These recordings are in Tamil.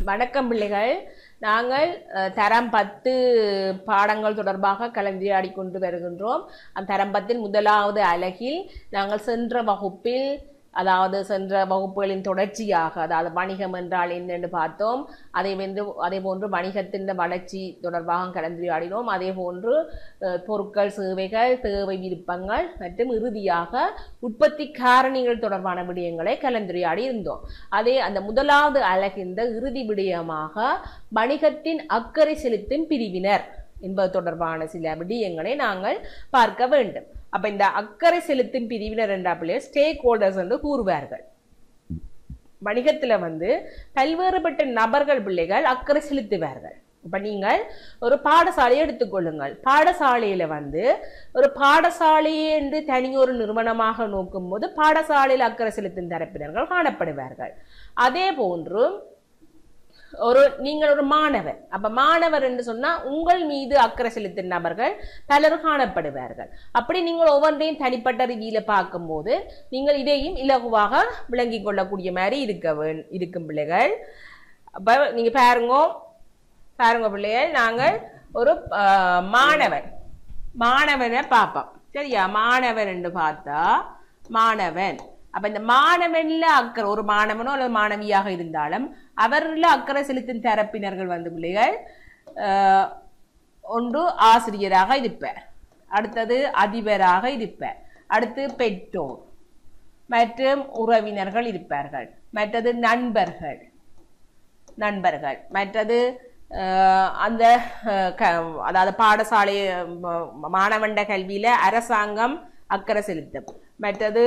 வணக்கம் பிள்ளைகள் நாங்கள் அஹ், தரம் பத்து பாடங்கள் தொடர்பாக கலந்துரையாடி கொண்டு வருகின்றோம் அந்த தரம் பத்தின் முதலாவது அலகில் நாங்கள் சென்ற வகுப்பில் அதாவது சென்ற வகுப்புகளின் தொடர்ச்சியாக அதாவது வணிகம் என்றால் என்னென்று பார்த்தோம் அதை வந்து அதே போன்று வணிகத்தின் வளர்ச்சி தொடர்பாக கலந்துரையாடினோம் அதே போன்று அஹ், பொருட்கள் சேவைகள் தேவை விருப்பங்கள் மற்றும் இறுதியாக உற்பத்தி காரணிகள் தொடர்பான விடயங்களை கலந்துரையாடி இருந்தோம் அதே அந்த முதலாவது அழகின்ற இறுதி விடயமாக வணிகத்தின் அக்கறை செலுத்தும் பிரிவினர் என்பது தொடர்பான சில விடயங்களை நாங்கள் பார்க்க வேண்டும் அப்ப இந்த அக்கறை செலுத்தும் பிரிவினர் என்ற பிள்ளைகள் ஸ்டேக் ஹோல்டர்ஸ் என்று கூறுவார்கள் வணிகத்துல வந்து பல்வேறுபட்ட நபர்கள் பிள்ளைகள் அக்கறை செலுத்துவார்கள் இப்ப நீங்கள் ஒரு பாடசாலையை எடுத்துக்கொள்ளுங்கள் பாடசாலையில வந்து ஒரு பாடசாலையை என்று தனியொரு நிறுவனமாக நோக்கும்போது பாடசாலையில் அக்கறை செலுத்தும் தரப்பினர்கள் காணப்படுவார்கள் அதே போன்று ஒரு நீங்கள் ஒரு மாணவர் அப்ப மாணவர் என்று சொன்னா உங்கள் மீது அக்கறை செலுத்தும் நபர்கள் பலர் காணப்படுவார்கள் அப்படி நீங்கள் ஒவ்வொன்றையும் தனிப்பட்ட ரீதியில பார்க்கும்போது நீங்கள் இதையும் இலகுவாக விளங்கிக் கொள்ளக்கூடிய மாதிரி இருக்க வே- இருக்கும் பிள்ளைகள் அப்ப நீங்க பாருங்க பாருங்க பிள்ளைகள் நாங்கள் ஒரு ஆஹ், மாணவன் மாணவனை பார்ப்போம் சரியா மாணவன் என்று பார்த்தா மாணவன் அப்ப இந்த மாணவன்ல அக்கறை ஒரு மாணவனோ அல்லது மாணவியாக இருந்தாலும் அவர்ல அக்கறை செலுத்தும் தரப்பினர்கள் வந்து பிள்ளைகள் ஆஹ், ஒன்று ஆசிரியராக இருப்பார் அடுத்தது அதிபராக இருப்பார் அடுத்து பெற்றோர் மற்றும் உறவினர்கள் இருப்பார்கள் மற்றது நண்பர்கள் நண்பர்கள் மற்றது அஹ், அந்த அஹ், க- அதாவது பாடசாலை ம- மாணவண்ட கல்வியில அரசாங்கம் அக்கறை செலுத்தும் மற்றது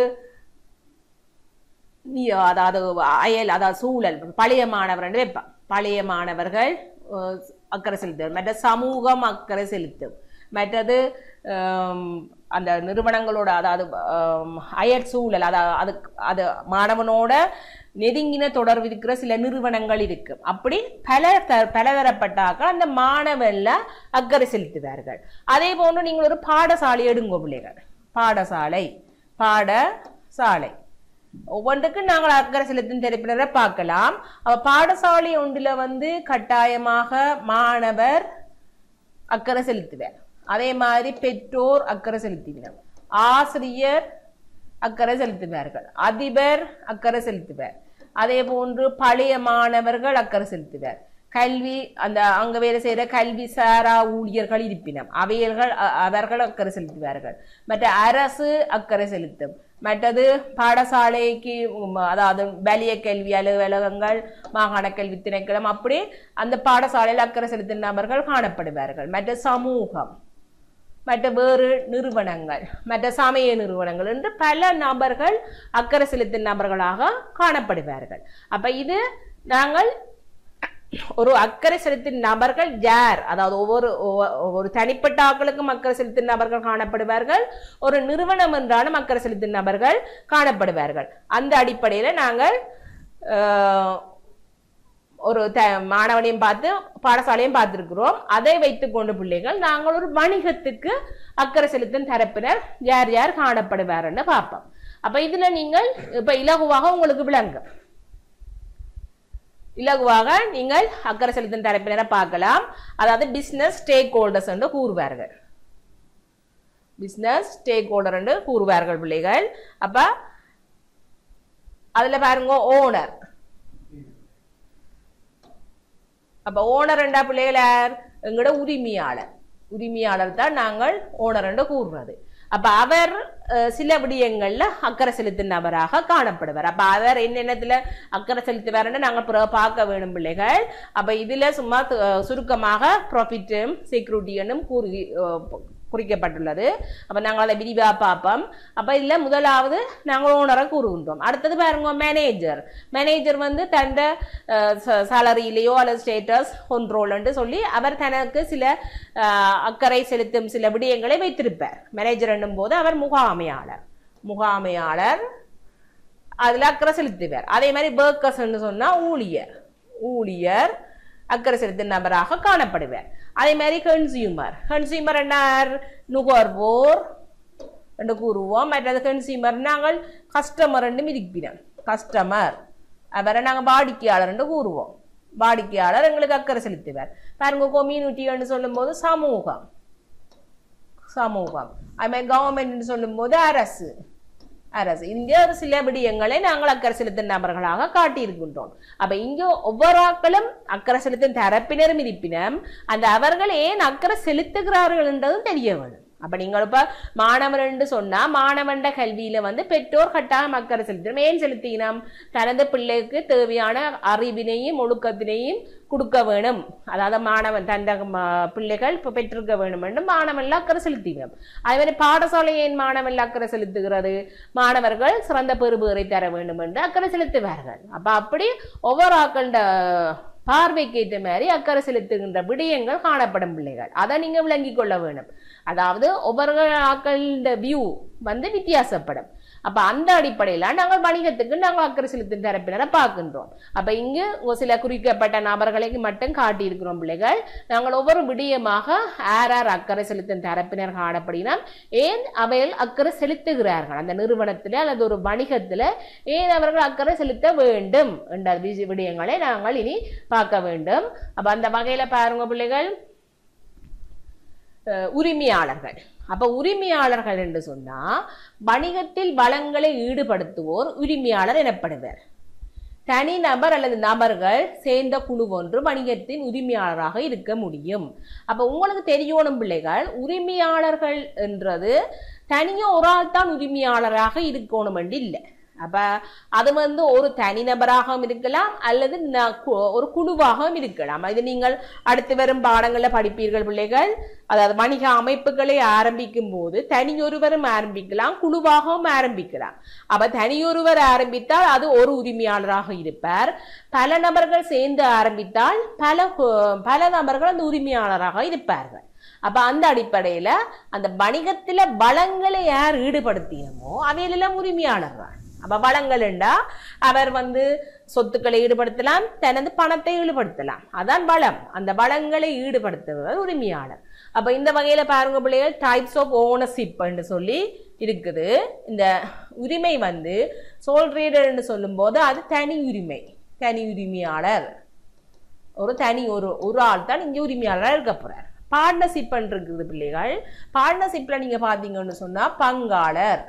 நீ அதாவது அயல் அதாவது சூழல் பழைய மாணவர் வைப்பான் பழைய மாணவர்கள் அஹ், அக்கறை செலுத்தும் மற்ற சமூகம் அக்கறை செலுத்தும் மற்றது ஹம், அந்த நிறுவனங்களோட அதாவது ஹம், அயல் சூழல் அதாவது அது அது மாணவனோட நெருங்கின தொடர்பு இருக்கிற சில நிறுவனங்கள் இருக்கு அப்படி பல த பலதரப்பட்டாக்கள் அந்த மாணவன்ல அக்கறை செலுத்துவார்கள் அதே போன்று நீங்கள் ஒரு பாடசாலை எடுங்க பிள்ளைகள் பாடசாலை பாடசாலை ஒவ்வொன்றுக்கும் நாங்கள் அக்கறை செலுத்தும் தரப்பினரை பார்க்கலாம் அப்ப பாடசாலை ஒன்றுல வந்து கட்டாயமாக மாணவர் அக்கறை செலுத்துவார் அதே மாதிரி பெற்றோர் அக்கறை செலுத்துவினர் ஆசிரியர் அக்கறை செலுத்துவார்கள் அதிபர் அக்கறை செலுத்துவார் அதே போன்று பழைய மாணவர்கள் அக்கறை செலுத்துவார் கல்வி அந்த அங்க வேலை செய்யற கல்வி சாரா ஊழியர்கள் இருப்பினம் அவையர்கள் அ- அவர்கள் அக்கறை செலுத்துவார்கள் மற்ற அரசு அக்கறை செலுத்தும் மற்றது பாடசாலைக்கு உம், அதாவது வலிய கல்வி அலுவலகங்கள் மாகாண கல்வி திணைக்களம் அப்படி அந்த பாடசாலையில் அக்கறை செலுத்தும் நபர்கள் காணப்படுவார்கள் மற்ற சமூகம் மற்ற வேறு நிறுவனங்கள் மற்ற சமய நிறுவனங்கள் என்று பல நபர்கள் அக்கறை செலுத்தும் நபர்களாக காணப்படுவார்கள் அப்ப இது நாங்கள் ஒரு அக்கறை செலுத்தும் நபர்கள் யார் அதாவது ஒவ்வொரு ஒவ்வொ- ஒரு தனிப்பட்ட ஆட்களுக்கும் அக்கறை செலுத்தும் நபர்கள் காணப்படுவார்கள் ஒரு நிறுவனம் என்றாலும் அக்கறை செலுத்தும் நபர்கள் காணப்படுவார்கள் அந்த அடிப்படையில நாங்கள் ஆஹ், ஒரு த மாணவனையும் பார்த்து பாடசாலையும் பார்த்திருக்கிறோம் அதை வைத்துக்கொண்டு பிள்ளைகள் நாங்கள் ஒரு வணிகத்துக்கு அக்கறை செலுத்தும் தரப்பினர் யார் யார் காணப்படுவார்னு பார்ப்போம் அப்ப இதுல நீங்கள் இப்ப இலகுவாக உங்களுக்கு விளங்கும் இலகுவாக நீங்கள் அக்கறை செலுத்தும் தரப்பினரை பார்க்கலாம் அதாவது பிசினஸ் ஸ்டேக் ஹோல்டர்ஸ் என்று கூறுவார்கள் பிசினஸ் ஸ்டேக் ஹோல்டர் என்று கூறுவார்கள் பிள்ளைகள் அப்ப அதுல பாருங்க ஓனர் அப்ப ஓனர் ரெண்டா பிள்ளைகள் யார் எங்களோட உரிமையாளர் உரிமையாளர் தான் நாங்கள் ஓனர் என்று கூறுறது அப்ப அவர் அஹ், சில விடயங்கள்ல அக்கறை செலுத்தும் நபராக காணப்படுவார் அப்ப அவர் என்னென்னத்துல அக்கறை செலுத்துவாருன்னு நாங்க பிறகு பார்க்க வேணும் பிள்ளைகள் அப்ப இதுல சும்மா அஹ், சுருக்கமாக ப்ராஃபிட்டும் செக்யூரிட்டியும் கூறி அஹ், குறிக்கப்பட்டுள்ளது அப்ப நாங்கள் அதை விரிவா பார்ப்போம் அப்ப இதுல முதலாவது நாங்கள் ஓனரை கூறுகின்றோம் அடுத்தது பாருங்க மேனேஜர் மேனேஜர் வந்து தந்த சேலரியிலேயோ அல்லது ஸ்டேட்டஸ் கொண்ட்ரோல்னு சொல்லி அவர் தனக்கு சில அஹ், அக்கறை செலுத்தும் சில விடயங்களை வைத்திருப்பார் மேனேஜர் என்னும் போது அவர் முகாமையாளர் முகாமையாளர் அதுல அக்கறை செலுத்துவார் அதே மாதிரி பேர்க்கர்ஸ் சொன்னா ஊழியர் ஊழியர் அக்கறை செலுத்தும் நபராக காணப்படுவார் அதே மாதிரி கன்சியூமர் கன்சியூமர் என்ன நுகர்வோர் என்று கூறுவோம் மற்றது கன்சியூமர் நாங்கள் கஸ்டமர் என்று மிதிப்பினோம் கஸ்டமர் அவரை நாங்கள் வாடிக்கையாளர் என்று கூறுவோம் வாடிக்கையாளர் எங்களுக்கு அக்கறை செலுத்துவார் பாருங்க கொம்யூனிட்டின்னு சொல்லும்போது சமூகம் சமூகம் அதுமாதிரி கவர்மெண்ட் சொல்லும்போது அரசு அரசு இங்கே ஒரு சில விடயங்களை நாங்கள் அக்கறை செலுத்தும் நபர்களாக காட்டியிருக்கின்றோம் அப்ப இங்க ஒவ்வொரு ஆக்களும் அக்கறை செலுத்தும் தரப்பினரும் இருப்பினும் அந்த அவர்கள் ஏன் அக்கறை செலுத்துகிறார்கள் என்றதும் தெரிய வேணும் அப்ப நீங்கள் இப்ப மாணவன் சொன்னா மாணவன்ட கல்வியில வந்து பெற்றோர் கட்டாயம் அக்கறை செலுத்தணும் ஏன் செலுத்தினோம் தனது பிள்ளைக்கு தேவையான அறிவினையும் ஒழுக்கத்தினையும் கொடுக்க வேணும் அதாவது மாணவன் தந்த ம- பிள்ளைகள் இப்போ பெற்றிருக்க வேணும் என்று மாணவன்ல அக்கறை செலுத்தினோம் அதே மாதிரி பாடசாலை ஏன் மாணவன்ல அக்கறை செலுத்துகிறது மாணவர்கள் சிறந்த பெறுபேறை தர வேண்டும் என்று அக்கறை செலுத்துவார்கள் அப்ப அப்படி ஒவ்வொரு ஆக்களோட பார்வைக்கு ஏற்ற மாதிரி அக்கறை செலுத்துகின்ற விடயங்கள் காணப்படும் பிள்ளைகள் அதை நீங்க விளங்கிக் கொள்ள வேணும் அதாவது ஒவ்வொரு ஆக்களோட வியூ வந்து வித்தியாசப்படும் அப்ப அந்த அடிப்படையில நாங்கள் வணிகத்துக்கு நாங்கள் அக்கறை செலுத்தும் தரப்பினரை பார்க்கின்றோம் அப்ப இங்கு ஒரு சில குறிக்கப்பட்ட நபர்களுக்கு மட்டும் காட்டியிருக்கிறோம் பிள்ளைகள் நாங்கள் ஒவ்வொரு விடயமாக ஆர் ஆர் அக்கறை செலுத்தும் தரப்பினர் காணப்படினால் ஏன் அவைகள் அக்கறை செலுத்துகிறார்கள் அந்த நிறுவனத்துல அல்லது ஒரு வணிகத்துல ஏன் அவர்கள் அக்கறை செலுத்த வேண்டும் என்ற வி- விடயங்களை நாங்கள் இனி பார்க்க வேண்டும் அப்ப அந்த வகையில பாருங்க பிள்ளைகள் அஹ், உரிமையாளர்கள் அப்ப உரிமையாளர்கள் என்று சொன்னா வணிகத்தில் வளங்களை ஈடுபடுத்துவோர் உரிமையாளர் எனப்படுவர் தனிநபர் அல்லது நபர்கள் சேர்ந்த குழு ஒன்று வணிகத்தின் உரிமையாளராக இருக்க முடியும் அப்ப உங்களுக்கு தெரியணும் பிள்ளைகள் உரிமையாளர்கள் என்றது தனியா ஒரு ஆள் தான் உரிமையாளராக இருக்கணும் என்று இல்லை அப்ப அது வந்து ஒரு தனிநபராகவும் இருக்கலாம் அல்லது ந- கு- ஒரு குழுவாகவும் இருக்கலாம் இது நீங்கள் அடுத்து வரும் பாடங்கள்ல படிப்பீர்கள் பிள்ளைகள் அதாவது வணிக அமைப்புகளை ஆரம்பிக்கும் போது தனியொருவரும் ஆரம்பிக்கலாம் குழுவாகவும் ஆரம்பிக்கலாம் அப்ப தனியொருவர் ஆரம்பித்தால் அது ஒரு உரிமையாளராக இருப்பார் பல நபர்கள் சேர்ந்து ஆரம்பித்தால் பல கு- பல நபர்கள் அந்த உரிமையாளராக இருப்பார்கள் அப்ப அந்த அடிப்படையில அந்த வணிகத்துல வளங்களை யார் ஈடுபடுத்தினமோ அவையிலெல்லாம் உரிமையாளர் தான் அப்ப வளங்கள் என்றா அவர் வந்து சொத்துக்களை ஈடுபடுத்தலாம் தனது பணத்தை ஈடுபடுத்தலாம் அதான் வளம் அந்த வளங்களை ஈடுபடுத்துவர் உரிமையாளர் அப்ப இந்த வகையில பாருங்க பிள்ளைகள் டைப்ஸ் ஆஃப் ஓனர்ஷிப் என்று சொல்லி இருக்குது இந்த உரிமை வந்து சோல் ரீடர்னு சொல்லும்போது அது தனி உரிமை தனி உரிமையாளர் ஒரு தனி ஒரு ஒரு ஆள் தான் இங்க உரிமையாளராக இருக்க போறார் பார்ட்னர்ஷிப் இருக்குது பிள்ளைகள் பார்ட்னர்ஷிப்ல நீங்க பாத்தீங்கன்னு சொன்னா பங்காளர்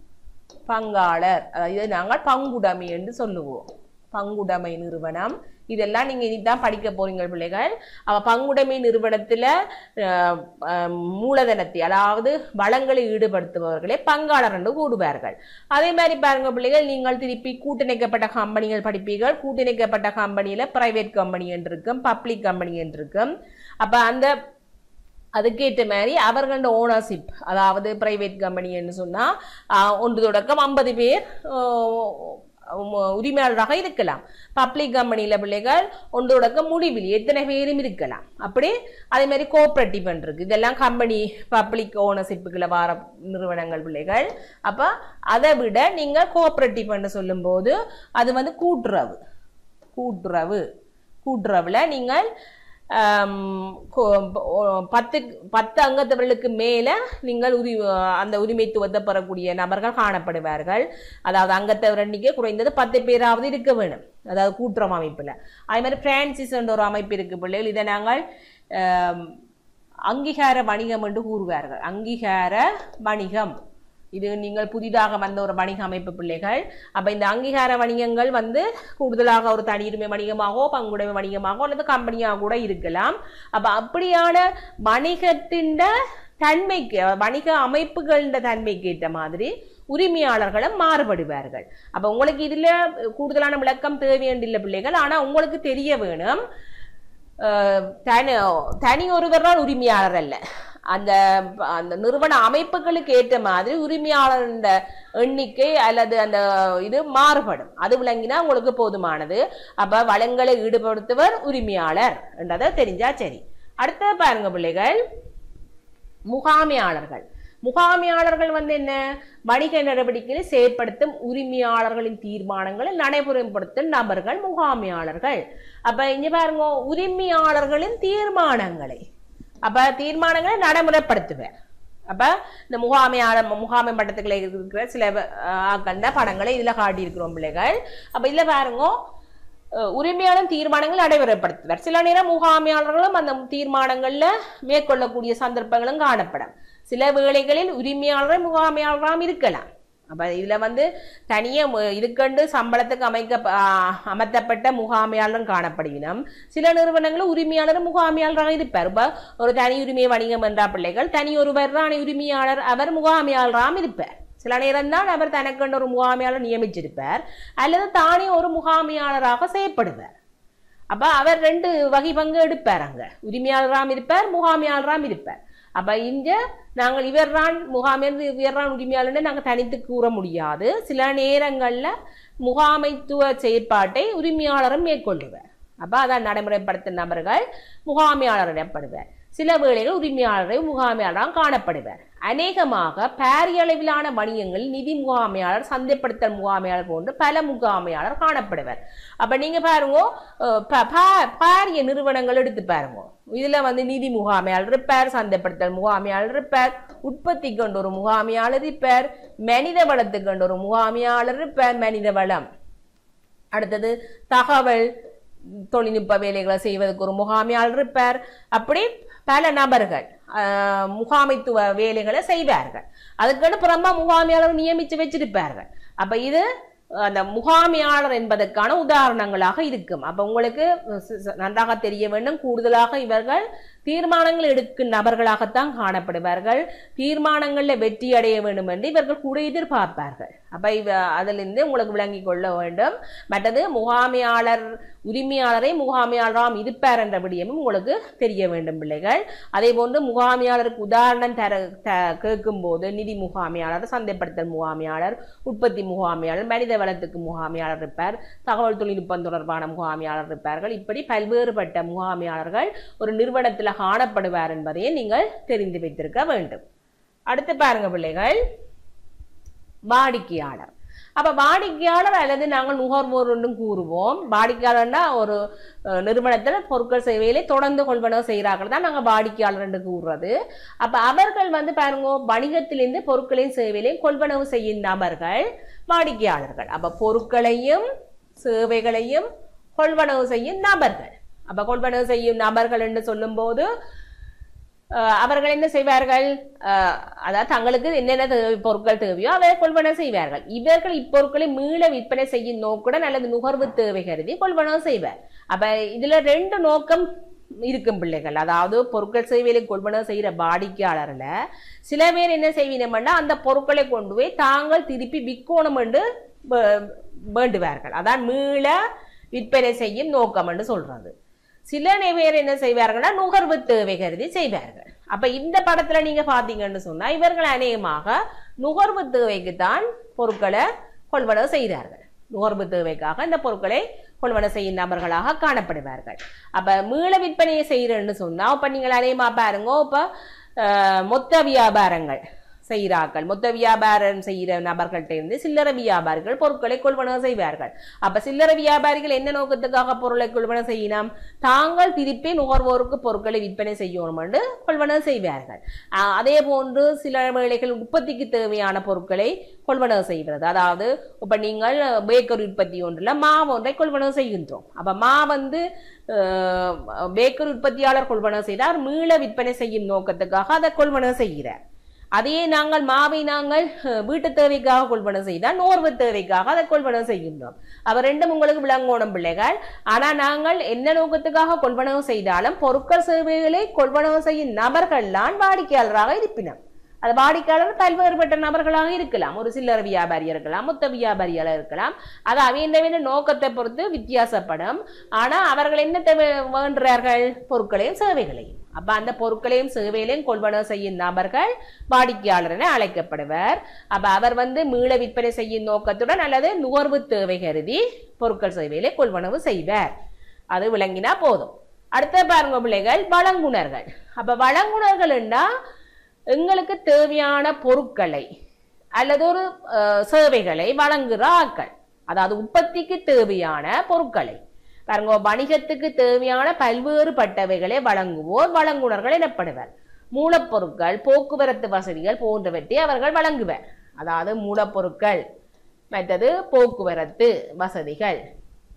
பங்காளர் அதாவது இதை நாங்கள் பங்குடைமை என்று சொல்லுவோம் பங்குடைமை நிறுவனம் இதெல்லாம் நீங்க இனிதான் படிக்க போறீங்க பிள்ளைகள் அவ பங்குடைமை நிறுவனத்துல அஹ், அஹ், மூலதனத்தை அதாவது வளங்களை ஈடுபடுத்துபவர்களே பங்காளர் என்று கூடுவார்கள் அதே மாதிரி பாருங்க பிள்ளைகள் நீங்கள் திருப்பி கூட்டிணைக்கப்பட்ட கம்பெனிகள் படிப்பீர்கள் கூட்டிணைக்கப்பட்ட கம்பெனியில பிரைவேட் கம்பெனி என்று இருக்கும் பப்ளிக் கம்பெனி என்று இருக்கும் அப்ப அந்த அதுக்கேற்ற மாதிரி அவர்களோட ஓனர்ஷிப் அதாவது பிரைவேட் கம்பெனின்னு சொன்னா ஆஹ், ஒன்று தொடக்கம் ஐம்பது பேர் ஆஹ், உம், உரிமையாளராக இருக்கலாம் பப்ளிக் கம்பெனியில பிள்ளைகள் ஒன்று தொடக்கம் முடிவில் எத்தனை பேரும் இருக்கலாம் அப்படி அதே மாதிரி கோஆப்ரேட்டிவ் இருக்கு இதெல்லாம் கம்பெனி பப்ளிக் ஓனர்ஷிப்புக்குள்ள வர நிறுவனங்கள் பிள்ளைகள் அப்ப அதை விட நீங்க கோஆப்ரேட்டிவ் சொல்லும்போது அது வந்து கூட்டுறவு கூட்டுறவு கூட்டுறவுல நீங்கள் ஆம், கோ- ஓ- பத்து பத்து அங்கத்தவர்களுக்கு மேல நீங்கள் உரி அந்த உரிமைத்துவத்தை பெறக்கூடிய நபர்கள் காணப்படுவார்கள் அதாவது அங்கத்தவர் எண்ணிக்கை குறைந்தது பத்து பேராவது இருக்க வேணும் அதாவது கூட்டுறவு அமைப்புல அதே மாதிரி பிரான்சிஸ் என்ற ஒரு அமைப்பு இருக்கு பிள்ளைகள் இதை நாங்கள் ஆம், அங்கீகார வணிகம் என்று கூறுவார்கள் அங்கீகார வணிகம் இது நீங்கள் புதிதாக வந்த ஒரு வணிக அமைப்பு பிள்ளைகள் அப்ப இந்த அங்கீகார வணிகங்கள் வந்து கூடுதலாக ஒரு தனியுரிமை வணிகமாகவோ பங்குடைமை வணிகமாகவோ அல்லது கம்பெனியாக கூட இருக்கலாம் அப்ப அப்படியான வணிகத்தின் தன்மைக்கு வணிக அமைப்புகளின் தன்மைக்கு ஏற்ற மாதிரி உரிமையாளர்களும் மாறுபடுவார்கள் அப்ப உங்களுக்கு இதுல கூடுதலான விளக்கம் தேவையில்லை பிள்ளைகள் ஆனா உங்களுக்கு தெரிய வேணும் அஹ், தனி தனி ஒருவர் தான் உரிமையாளர் அல்ல அந்த அந்த நிறுவன அமைப்புகளுக்கு ஏற்ற மாதிரி உரிமையாளர் எண்ணிக்கை அல்லது அந்த இது மாறுபடும் அது விளங்கினா உங்களுக்கு போதுமானது அப்ப வளங்களை ஈடுபடுத்துவர் உரிமையாளர் என்றதை தெரிஞ்சா சரி அடுத்தது பாருங்க பிள்ளைகள் முகாமையாளர்கள் முகாமையாளர்கள் வந்து என்ன வணிக நடவடிக்கைகளை செயற்படுத்தும் உரிமையாளர்களின் தீர்மானங்களை நடைமுறைப்படுத்தும் நபர்கள் முகாமையாளர்கள் அப்ப இங்க பாருங்க உரிமையாளர்களின் தீர்மானங்களை அப்ப தீர்மானங்களை நடைமுறைப்படுத்துவார் அப்ப இந்த முகாமையாளர் முகாமை மட்டத்துக்குள்ள இருக்கிற சில அஹ், ஆட்கள் தான் படங்களை இதுல காட்டியிருக்கிறோம் பிள்ளைகள் அப்ப இதுல பாருங்க அஹ், உரிமையாளர் தீர்மானங்கள் நடைமுறைப்படுத்துவார் சில நேரம் முகாமையாளர்களும் அந்த தீர்மானங்கள்ல மேற்கொள்ளக்கூடிய சந்தர்ப்பங்களும் காணப்படும் சில வேளைகளில் உரிமையாளரும் முகாமையாளராம் இருக்கலாம் அப்ப இதுல வந்து தனியே மு- இதுக்கண்டு சம்பளத்துக்கு அமைக்க ஆஹ், அமர்த்தப்பட்ட முகாமையாளரும் காணப்படுவினம் சில நிறுவனங்களும் உரிமையாளரும் முகாமையாளராக இருப்பார் இப்ப ஒரு தனி உரிமை வணிகம் என்ற பிள்ளைகள் தனி ஒருவர் தான் உரிமையாளர் அவர் முகாமையாளராம் இருப்பார் சில நேரம் தான் அவர் தனக்கென்று ஒரு முகாமையாளர் நியமிச்சிருப்பார் அல்லது தானே ஒரு முகாமையாளராக செய்யப்படுவார் அப்ப அவர் ரெண்டு வகை பங்கு எடுப்பார் அங்க உரிமையாளராம் இருப்பார் முகாமையாளராம் இருப்பார் அப்ப இங்க நாங்கள் இவர்தான் முகாமையர் இவர்தான் உரிமையாளர்னு நாங்க தனித்து கூற முடியாது சில நேரங்கள்ல முகாமைத்துவ செயற்பாட்டை உரிமையாளரும் மேற்கொள்ளுவார் அப்ப அதான் நடைமுறைப்படுத்தும் நபர்கள் முகாமையாளர் எனப்படுவார் சில வேளைகள் உரிமையாளரை முகாமையாளராக காணப்படுவார் அநேகமாக பாரிய அளவிலான வணிகங்களில் நிதி முகாமையாளர் சந்தைப்படுத்தல் முகாமையாளர் போன்று பல முகாமையாளர் காணப்படுவார் அப்ப நீங்க பாருங்க அஹ், ப- பா- பாரிய நிறுவனங்கள் எடுத்து பாருங்க இதுல வந்து நிதி முகாமையாளர் இருப்பார் சந்தைப்படுத்தல் முகாமையாளர் இருப்பார் உற்பத்தி கொண்ட ஒரு முகாமையாளர் இருப்பார் மனித வளத்துக்கு கொண்ட ஒரு முகாமையாளர் இருப்பார் மனித வளம் அடுத்தது தகவல் தொழில்நுட்ப வேலைகளை செய்வதற்கு ஒரு முகாமையாளர் இருப்பார் அப்படி பல நபர்கள் ஆஹ், முகாமைத்துவ வேலைகளை செய்வார்கள் அதுக்குன்னு புறமா முகாமையாளர் நியமித்து வச்சிருப்பார்கள் அப்ப இது அந்த முகாமையாளர் என்பதற்கான உதாரணங்களாக இருக்கும் அப்ப உங்களுக்கு ச- ச- நன்றாக தெரிய வேண்டும் கூடுதலாக இவர்கள் தீர்மானங்கள் எடுக்கும் நபர்களாகத்தான் காணப்படுவார்கள் தீர்மானங்கள்ல வெற்றி அடைய வேண்டும் என்று இவர்கள் கூட எதிர்பார்ப்பார்கள் அப்ப இவ அதிலிருந்து உங்களுக்கு விளங்கிக் கொள்ள வேண்டும் மற்றது முகாமையாளர் உரிமையாளரை முகாமையாளராம் இருப்பார் என்ற விடயமும் உங்களுக்கு தெரிய வேண்டும் பிள்ளைகள் அதே போன்று முகாமையாளருக்கு உதாரணம் தர த கேட்கும் போது நிதி முகாமையாளர் சந்தைப்படுத்தல் முகாமையாளர் உற்பத்தி முகாமையாளர் மனித வளத்துக்கு முகாமையாளர் இருப்பார் தகவல் தொழில்நுட்பம் தொடர்பான முகாமையாளர் இருப்பார்கள் இப்படி பல்வேறுபட்ட முகாமையாளர்கள் ஒரு நிறுவனத்தில் காணப்படுவார் என்பதையே நீங்கள் தெரிந்து வைத்திருக்க வேண்டும் அடுத்து பாருங்க பிள்ளைகள் வாடிக்கையாளர் அப்ப வாடிக்கையாளர் அல்லது நாங்கள் நுகர்வோர் என்றும் கூறுவோம் வாடிக்கையாளர்னா ஒரு அஹ், நிறுவனத்தில் பொருட்கள் சேவையிலே தொடர்ந்து கொள்வனவு செய்கிறார்கள் தான் நாங்கள் வாடிக்கையாளர் என்று கூறுறது அப்ப அவர்கள் வந்து பாருங்க வணிகத்திலிருந்து பொருட்களையும் சேவையிலையும் கொள்வனவு செய்யும் நபர்கள் வாடிக்கையாளர்கள் அப்ப பொருட்களையும் சேவைகளையும் கொள்வனவு செய்யும் நபர்கள் அப்ப கொள்வனவு செய்யும் நபர்கள் என்று சொல்லும்போது அஹ், அவர்கள் என்ன செய்வார்கள் அஹ், அதாவது தங்களுக்கு என்னென்ன தேவை பொருட்கள் தேவையோ அதை கொள்வனவு செய்வார்கள் இவர்கள் இப்பொருட்களை மீள விற்பனை செய்யும் நோக்குடன் அல்லது நுகர்வு தேவை கருதி கொள்வனவு செய்வார் அப்ப இதுல ரெண்டு நோக்கம் இருக்கும் பிள்ளைகள் அதாவது பொருட்கள் சேவையில கொள்வனவு செய்யற வாடிக்கையாளர்ல சில பேர் என்ன செய்வீனம்னா அந்த பொருட்களை கொண்டு போய் தாங்கள் திருப்பி விற்கணும் என்று வே- வேண்டுவார்கள் அதான் மீள விற்பனை செய்யும் நோக்கம் என்று சொல்றது சில பேர் என்ன செய்வார்கள்னா நுகர்வு தேவை கருதி செய்வார்கள் அப்ப இந்த படத்துல நீங்க பாத்தீங்கன்னு சொன்னா இவர்கள் அநேகமாக நுகர்வு தேவைக்கு தான் பொருட்களை கொள்வனவு செய்கிறார்கள் நுகர்வு தேவைக்காக இந்த பொருட்களை கொள்வனவு செய்யும் நபர்களாக காணப்படுவார்கள் அப்ப மீள விற்பனையை செய்யறேன்னு சொன்னா இப்ப நீங்கள் அநேகமா பாருங்க இப்ப அஹ், மொத்த வியாபாரங்கள் செய்கிறார்கள் மொத்த வியாபாரம் செய்கிற நபர்கள்ட்ட இருந்து சில்லறை வியாபாரிகள் பொருட்களை கொள்வனவு செய்வார்கள் அப்ப சில்லறை வியாபாரிகள் என்ன நோக்கத்துக்காக பொருளை கொள்வனவு செய்யலாம் தாங்கள் திருப்பி நுகர்வோருக்கு பொருட்களை விற்பனை செய்யணும் என்று கொள்வனவு செய்வார்கள் ஆஹ் அதே போன்று சில வேளைகள் உற்பத்திக்கு தேவையான பொருட்களை கொள்வனவு செய்கிறது அதாவது இப்ப நீங்கள் பேக்கரி உற்பத்தி ஒன்றுல மாவு ஒன்றை கொள்வனவு செய்கின்றோம் அப்ப மா வந்து அஹ், பேக்கரி உற்பத்தியாளர் கொள்வனவு செய்தார் மீள விற்பனை செய்யும் நோக்கத்துக்காக அதை கொள்வனவு செய்கிறார் அதையே நாங்கள் மாவை நாங்கள் அஹ், வீட்டு தேவைக்காக கொள்வனவு செய்தால் நோர்வு தேவைக்காக அதை கொள்வனவு செய்கின்றோம் அவ ரெண்டும் உங்களுக்கு விளங்கோணும் பிள்ளைகள் ஆனா நாங்கள் என்ன நோக்கத்துக்காக கொள்வனவு செய்தாலும் பொருட்கள் சேவைகளை கொள்வனவு செய்யும் நபர்கள்தான் வாடிக்கையாளராக இருப்பினர் அது வாடிக்கையாளர் பல்வேறுபட்ட நபர்களாக இருக்கலாம் ஒரு சில்லறை வியாபாரியா இருக்கலாம் மொத்த வியாபாரியாக இருக்கலாம் அது அவையின் நோக்கத்தை பொறுத்து வித்தியாசப்படும் ஆனா அவர்கள் என்ன தேவை வேண்டுறார்கள் பொருட்களையும் சேவைகளையும் அப்ப அந்த பொருட்களையும் சேவைகளையும் கொள்வனவு செய்யும் நபர்கள் வாடிக்கையாளர் என அழைக்கப்படுவர் அப்ப அவர் வந்து மீள விற்பனை செய்யும் நோக்கத்துடன் அல்லது நுகர்வு தேவை கருதி பொருட்கள் சேவைகளை கொள்வனவு செய்வார் அது விளங்கினா போதும் அடுத்த பாருங்க பிள்ளைகள் வழங்குனர்கள் அப்ப வழங்குனர்கள்னா எங்களுக்கு தேவையான பொருட்களை அல்லது ஒரு அஹ், சேவைகளை வழங்குகிற ஆட்கள் அதாவது உற்பத்திக்கு தேவையான பொருட்களை பாருங்க வணிகத்துக்கு தேவையான பல்வேறுபட்டவைகளை வழங்குவோர் வழங்குனர்கள் எனப்படுவர் மூலப்பொருட்கள் போக்குவரத்து வசதிகள் போன்றவற்றை அவர்கள் வழங்குவர் அதாவது மூலப்பொருட்கள் மற்றது போக்குவரத்து வசதிகள்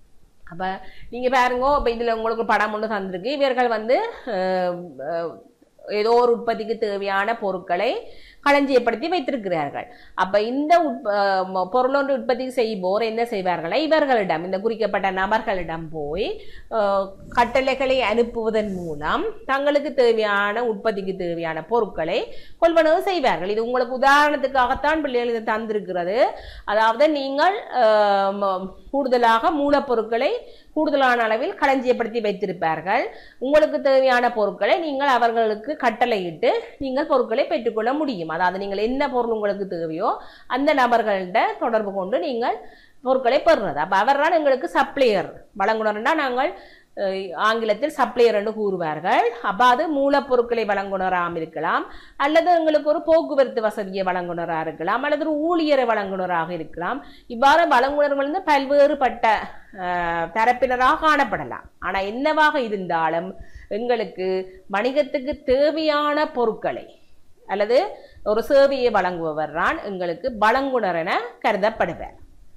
அப்ப நீங்க பாருங்க இப்ப இதுல உங்களுக்கு ஒரு படம் ஒன்று தந்திருக்கு இவர்கள் வந்து அஹ், அஹ், ஏதோ ஒரு உற்பத்திக்கு தேவையான பொருட்களை களஞ்சியப்படுத்தி வைத்திருக்கிறார்கள் அப்ப இந்த உற்ப- அஹ், ம- பொருளொன்று உற்பத்தி செய்வோர் என்ன செய்வார்கள் இவர்களிடம் இந்த குறிக்கப்பட்ட நபர்களிடம் போய் அஹ், கட்டளைகளை அனுப்புவதன் மூலம் தங்களுக்கு தேவையான உற்பத்திக்கு தேவையான பொருட்களை கொள்வனவு செய்வார்கள் இது உங்களுக்கு உதாரணத்துக்காகத்தான் பிள்ளைகள் இது தந்திருக்கிறது அதாவது நீங்கள் அஹ், ம- கூடுதலாக மூலப்பொருட்களை கூடுதலான அளவில் களஞ்சியப்படுத்தி வைத்திருப்பார்கள் உங்களுக்கு தேவையான பொருட்களை நீங்கள் அவர்களுக்கு கட்டளையிட்டு நீங்கள் பொருட்களை பெற்றுக்கொள்ள முடியும் அதாவது நீங்கள் என்ன பொருள் உங்களுக்கு தேவையோ அந்த நபர்கள்ட்ட தொடர்பு கொண்டு நீங்கள் பொருட்களை பெறுறது அப்ப அவர்தான் எங்களுக்கு சப்ளையர் வழங்குனர்னா நாங்கள் அஹ், ஆங்கிலத்தில் சப்ளையர் என்று கூறுவார்கள் அப்ப அது மூலப்பொருட்களை வழங்குனராம் இருக்கலாம் அல்லது எங்களுக்கு ஒரு போக்குவரத்து வசதியை வழங்குனராக இருக்கலாம் அல்லது ஒரு ஊழியரை வழங்குனராக இருக்கலாம் இவ்வாறு வழங்குனர்கள் வந்து பல்வேறுபட்ட அஹ், தரப்பினராக காணப்படலாம் ஆனா என்னவாக இருந்தாலும் எங்களுக்கு வணிகத்துக்கு தேவையான பொருட்களை அல்லது ஒரு சேவையை வழங்குபவர் தான் எங்களுக்கு வழங்குனர் என கருதப்படுவார்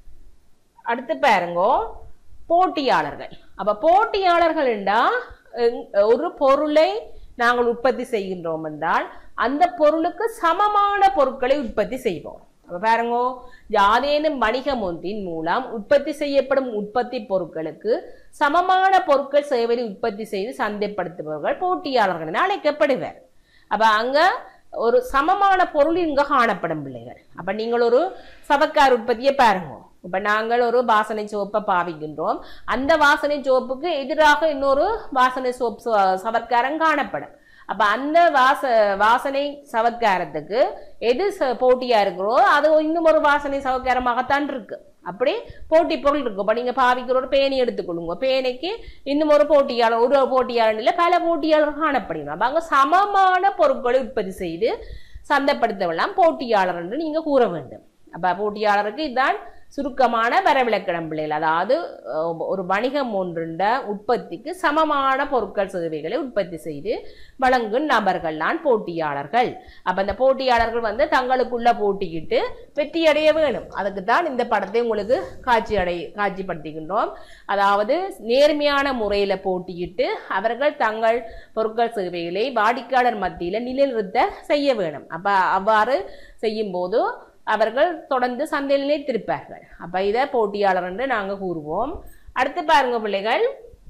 அடுத்து பாருங்கோ போட்டியாளர்கள் அப்ப போட்டியாளர்கள் என்றா எங்- ஒரு பொருளை நாங்கள் உற்பத்தி செய்கின்றோம் என்றால் அந்த பொருளுக்கு சமமான பொருட்களை உற்பத்தி செய்வோம் அப்ப பாருங்கோ யாதேனும் வணிகம் ஒன்றின் மூலம் உற்பத்தி செய்யப்படும் உற்பத்தி பொருட்களுக்கு சமமான பொருட்கள் சேவையை உற்பத்தி செய்து சந்தைப்படுத்துபவர்கள் போட்டியாளர்கள் என அழைக்கப்படுவர் அப்ப அங்க ஒரு சமமான பொருள் இங்க காணப்படும் பிள்ளைகள் அப்ப நீங்கள் ஒரு சவக்கார் உற்பத்தியை பாருங்க இப்ப நாங்கள் ஒரு வாசனை சோப்பை பாவிக்கின்றோம் அந்த வாசனை சோப்புக்கு எதிராக இன்னொரு வாசனை சோப் ச- சவற்காரம் காணப்படும் அப்ப அந்த வாச வாசனை சவற்காரத்துக்கு எது ச- போட்டியா இருக்கிறோ அது இன்னும் ஒரு வாசனை சவற்காரமாகத்தான் இருக்கு அப்படி போட்டி பொருள் இருக்கும் இப்ப நீங்க பாவிக்கிற ஒரு பேணி எடுத்துக்கொள்ளுங்க பேனைக்கு இன்னும் ஒரு போட்டியாளர் ஒரு போட்டியாளர் இல்ல பல போட்டியாளர் காணப்படுகிறோம் அப்ப அங்க சமமான பொருட்களை உற்பத்தி செய்து சந்தைப்படுத்தவெல்லாம் போட்டியாளர் என்று நீங்க கூற வேண்டும் அப்ப போட்டியாளருக்கு இதுதான் சுருக்கமான வரவிலக்கணம் பிள்ளைகள் அதாவது அஹ், ஒரு வணிகம் ஒன்றுண்ட உற்பத்திக்கு சமமான பொருட்கள் சேவைகளை உற்பத்தி செய்து வழங்கும் நபர்கள் தான் போட்டியாளர்கள் அப்ப அந்த போட்டியாளர்கள் வந்து தங்களுக்குள்ள போட்டியிட்டு வெற்றி அடைய வேணும் அதுக்கு தான் இந்த படத்தை உங்களுக்கு காட்சி அடை காட்சிப்படுத்துகின்றோம் அதாவது நேர்மையான முறையில போட்டியிட்டு அவர்கள் தங்கள் பொருட்கள் சேவைகளை வாடிக்கையாளர் மத்தியில நிலைநிறுத்த செய்ய வேணும் அப்ப அவ்வாறு செய்யும் போது அவர்கள் தொடர்ந்து சந்தையில் நிலைத்திருப்பார்கள் அப்ப இதை போட்டியாளர் என்று நாங்க கூறுவோம் அடுத்து பாருங்க பிள்ளைகள்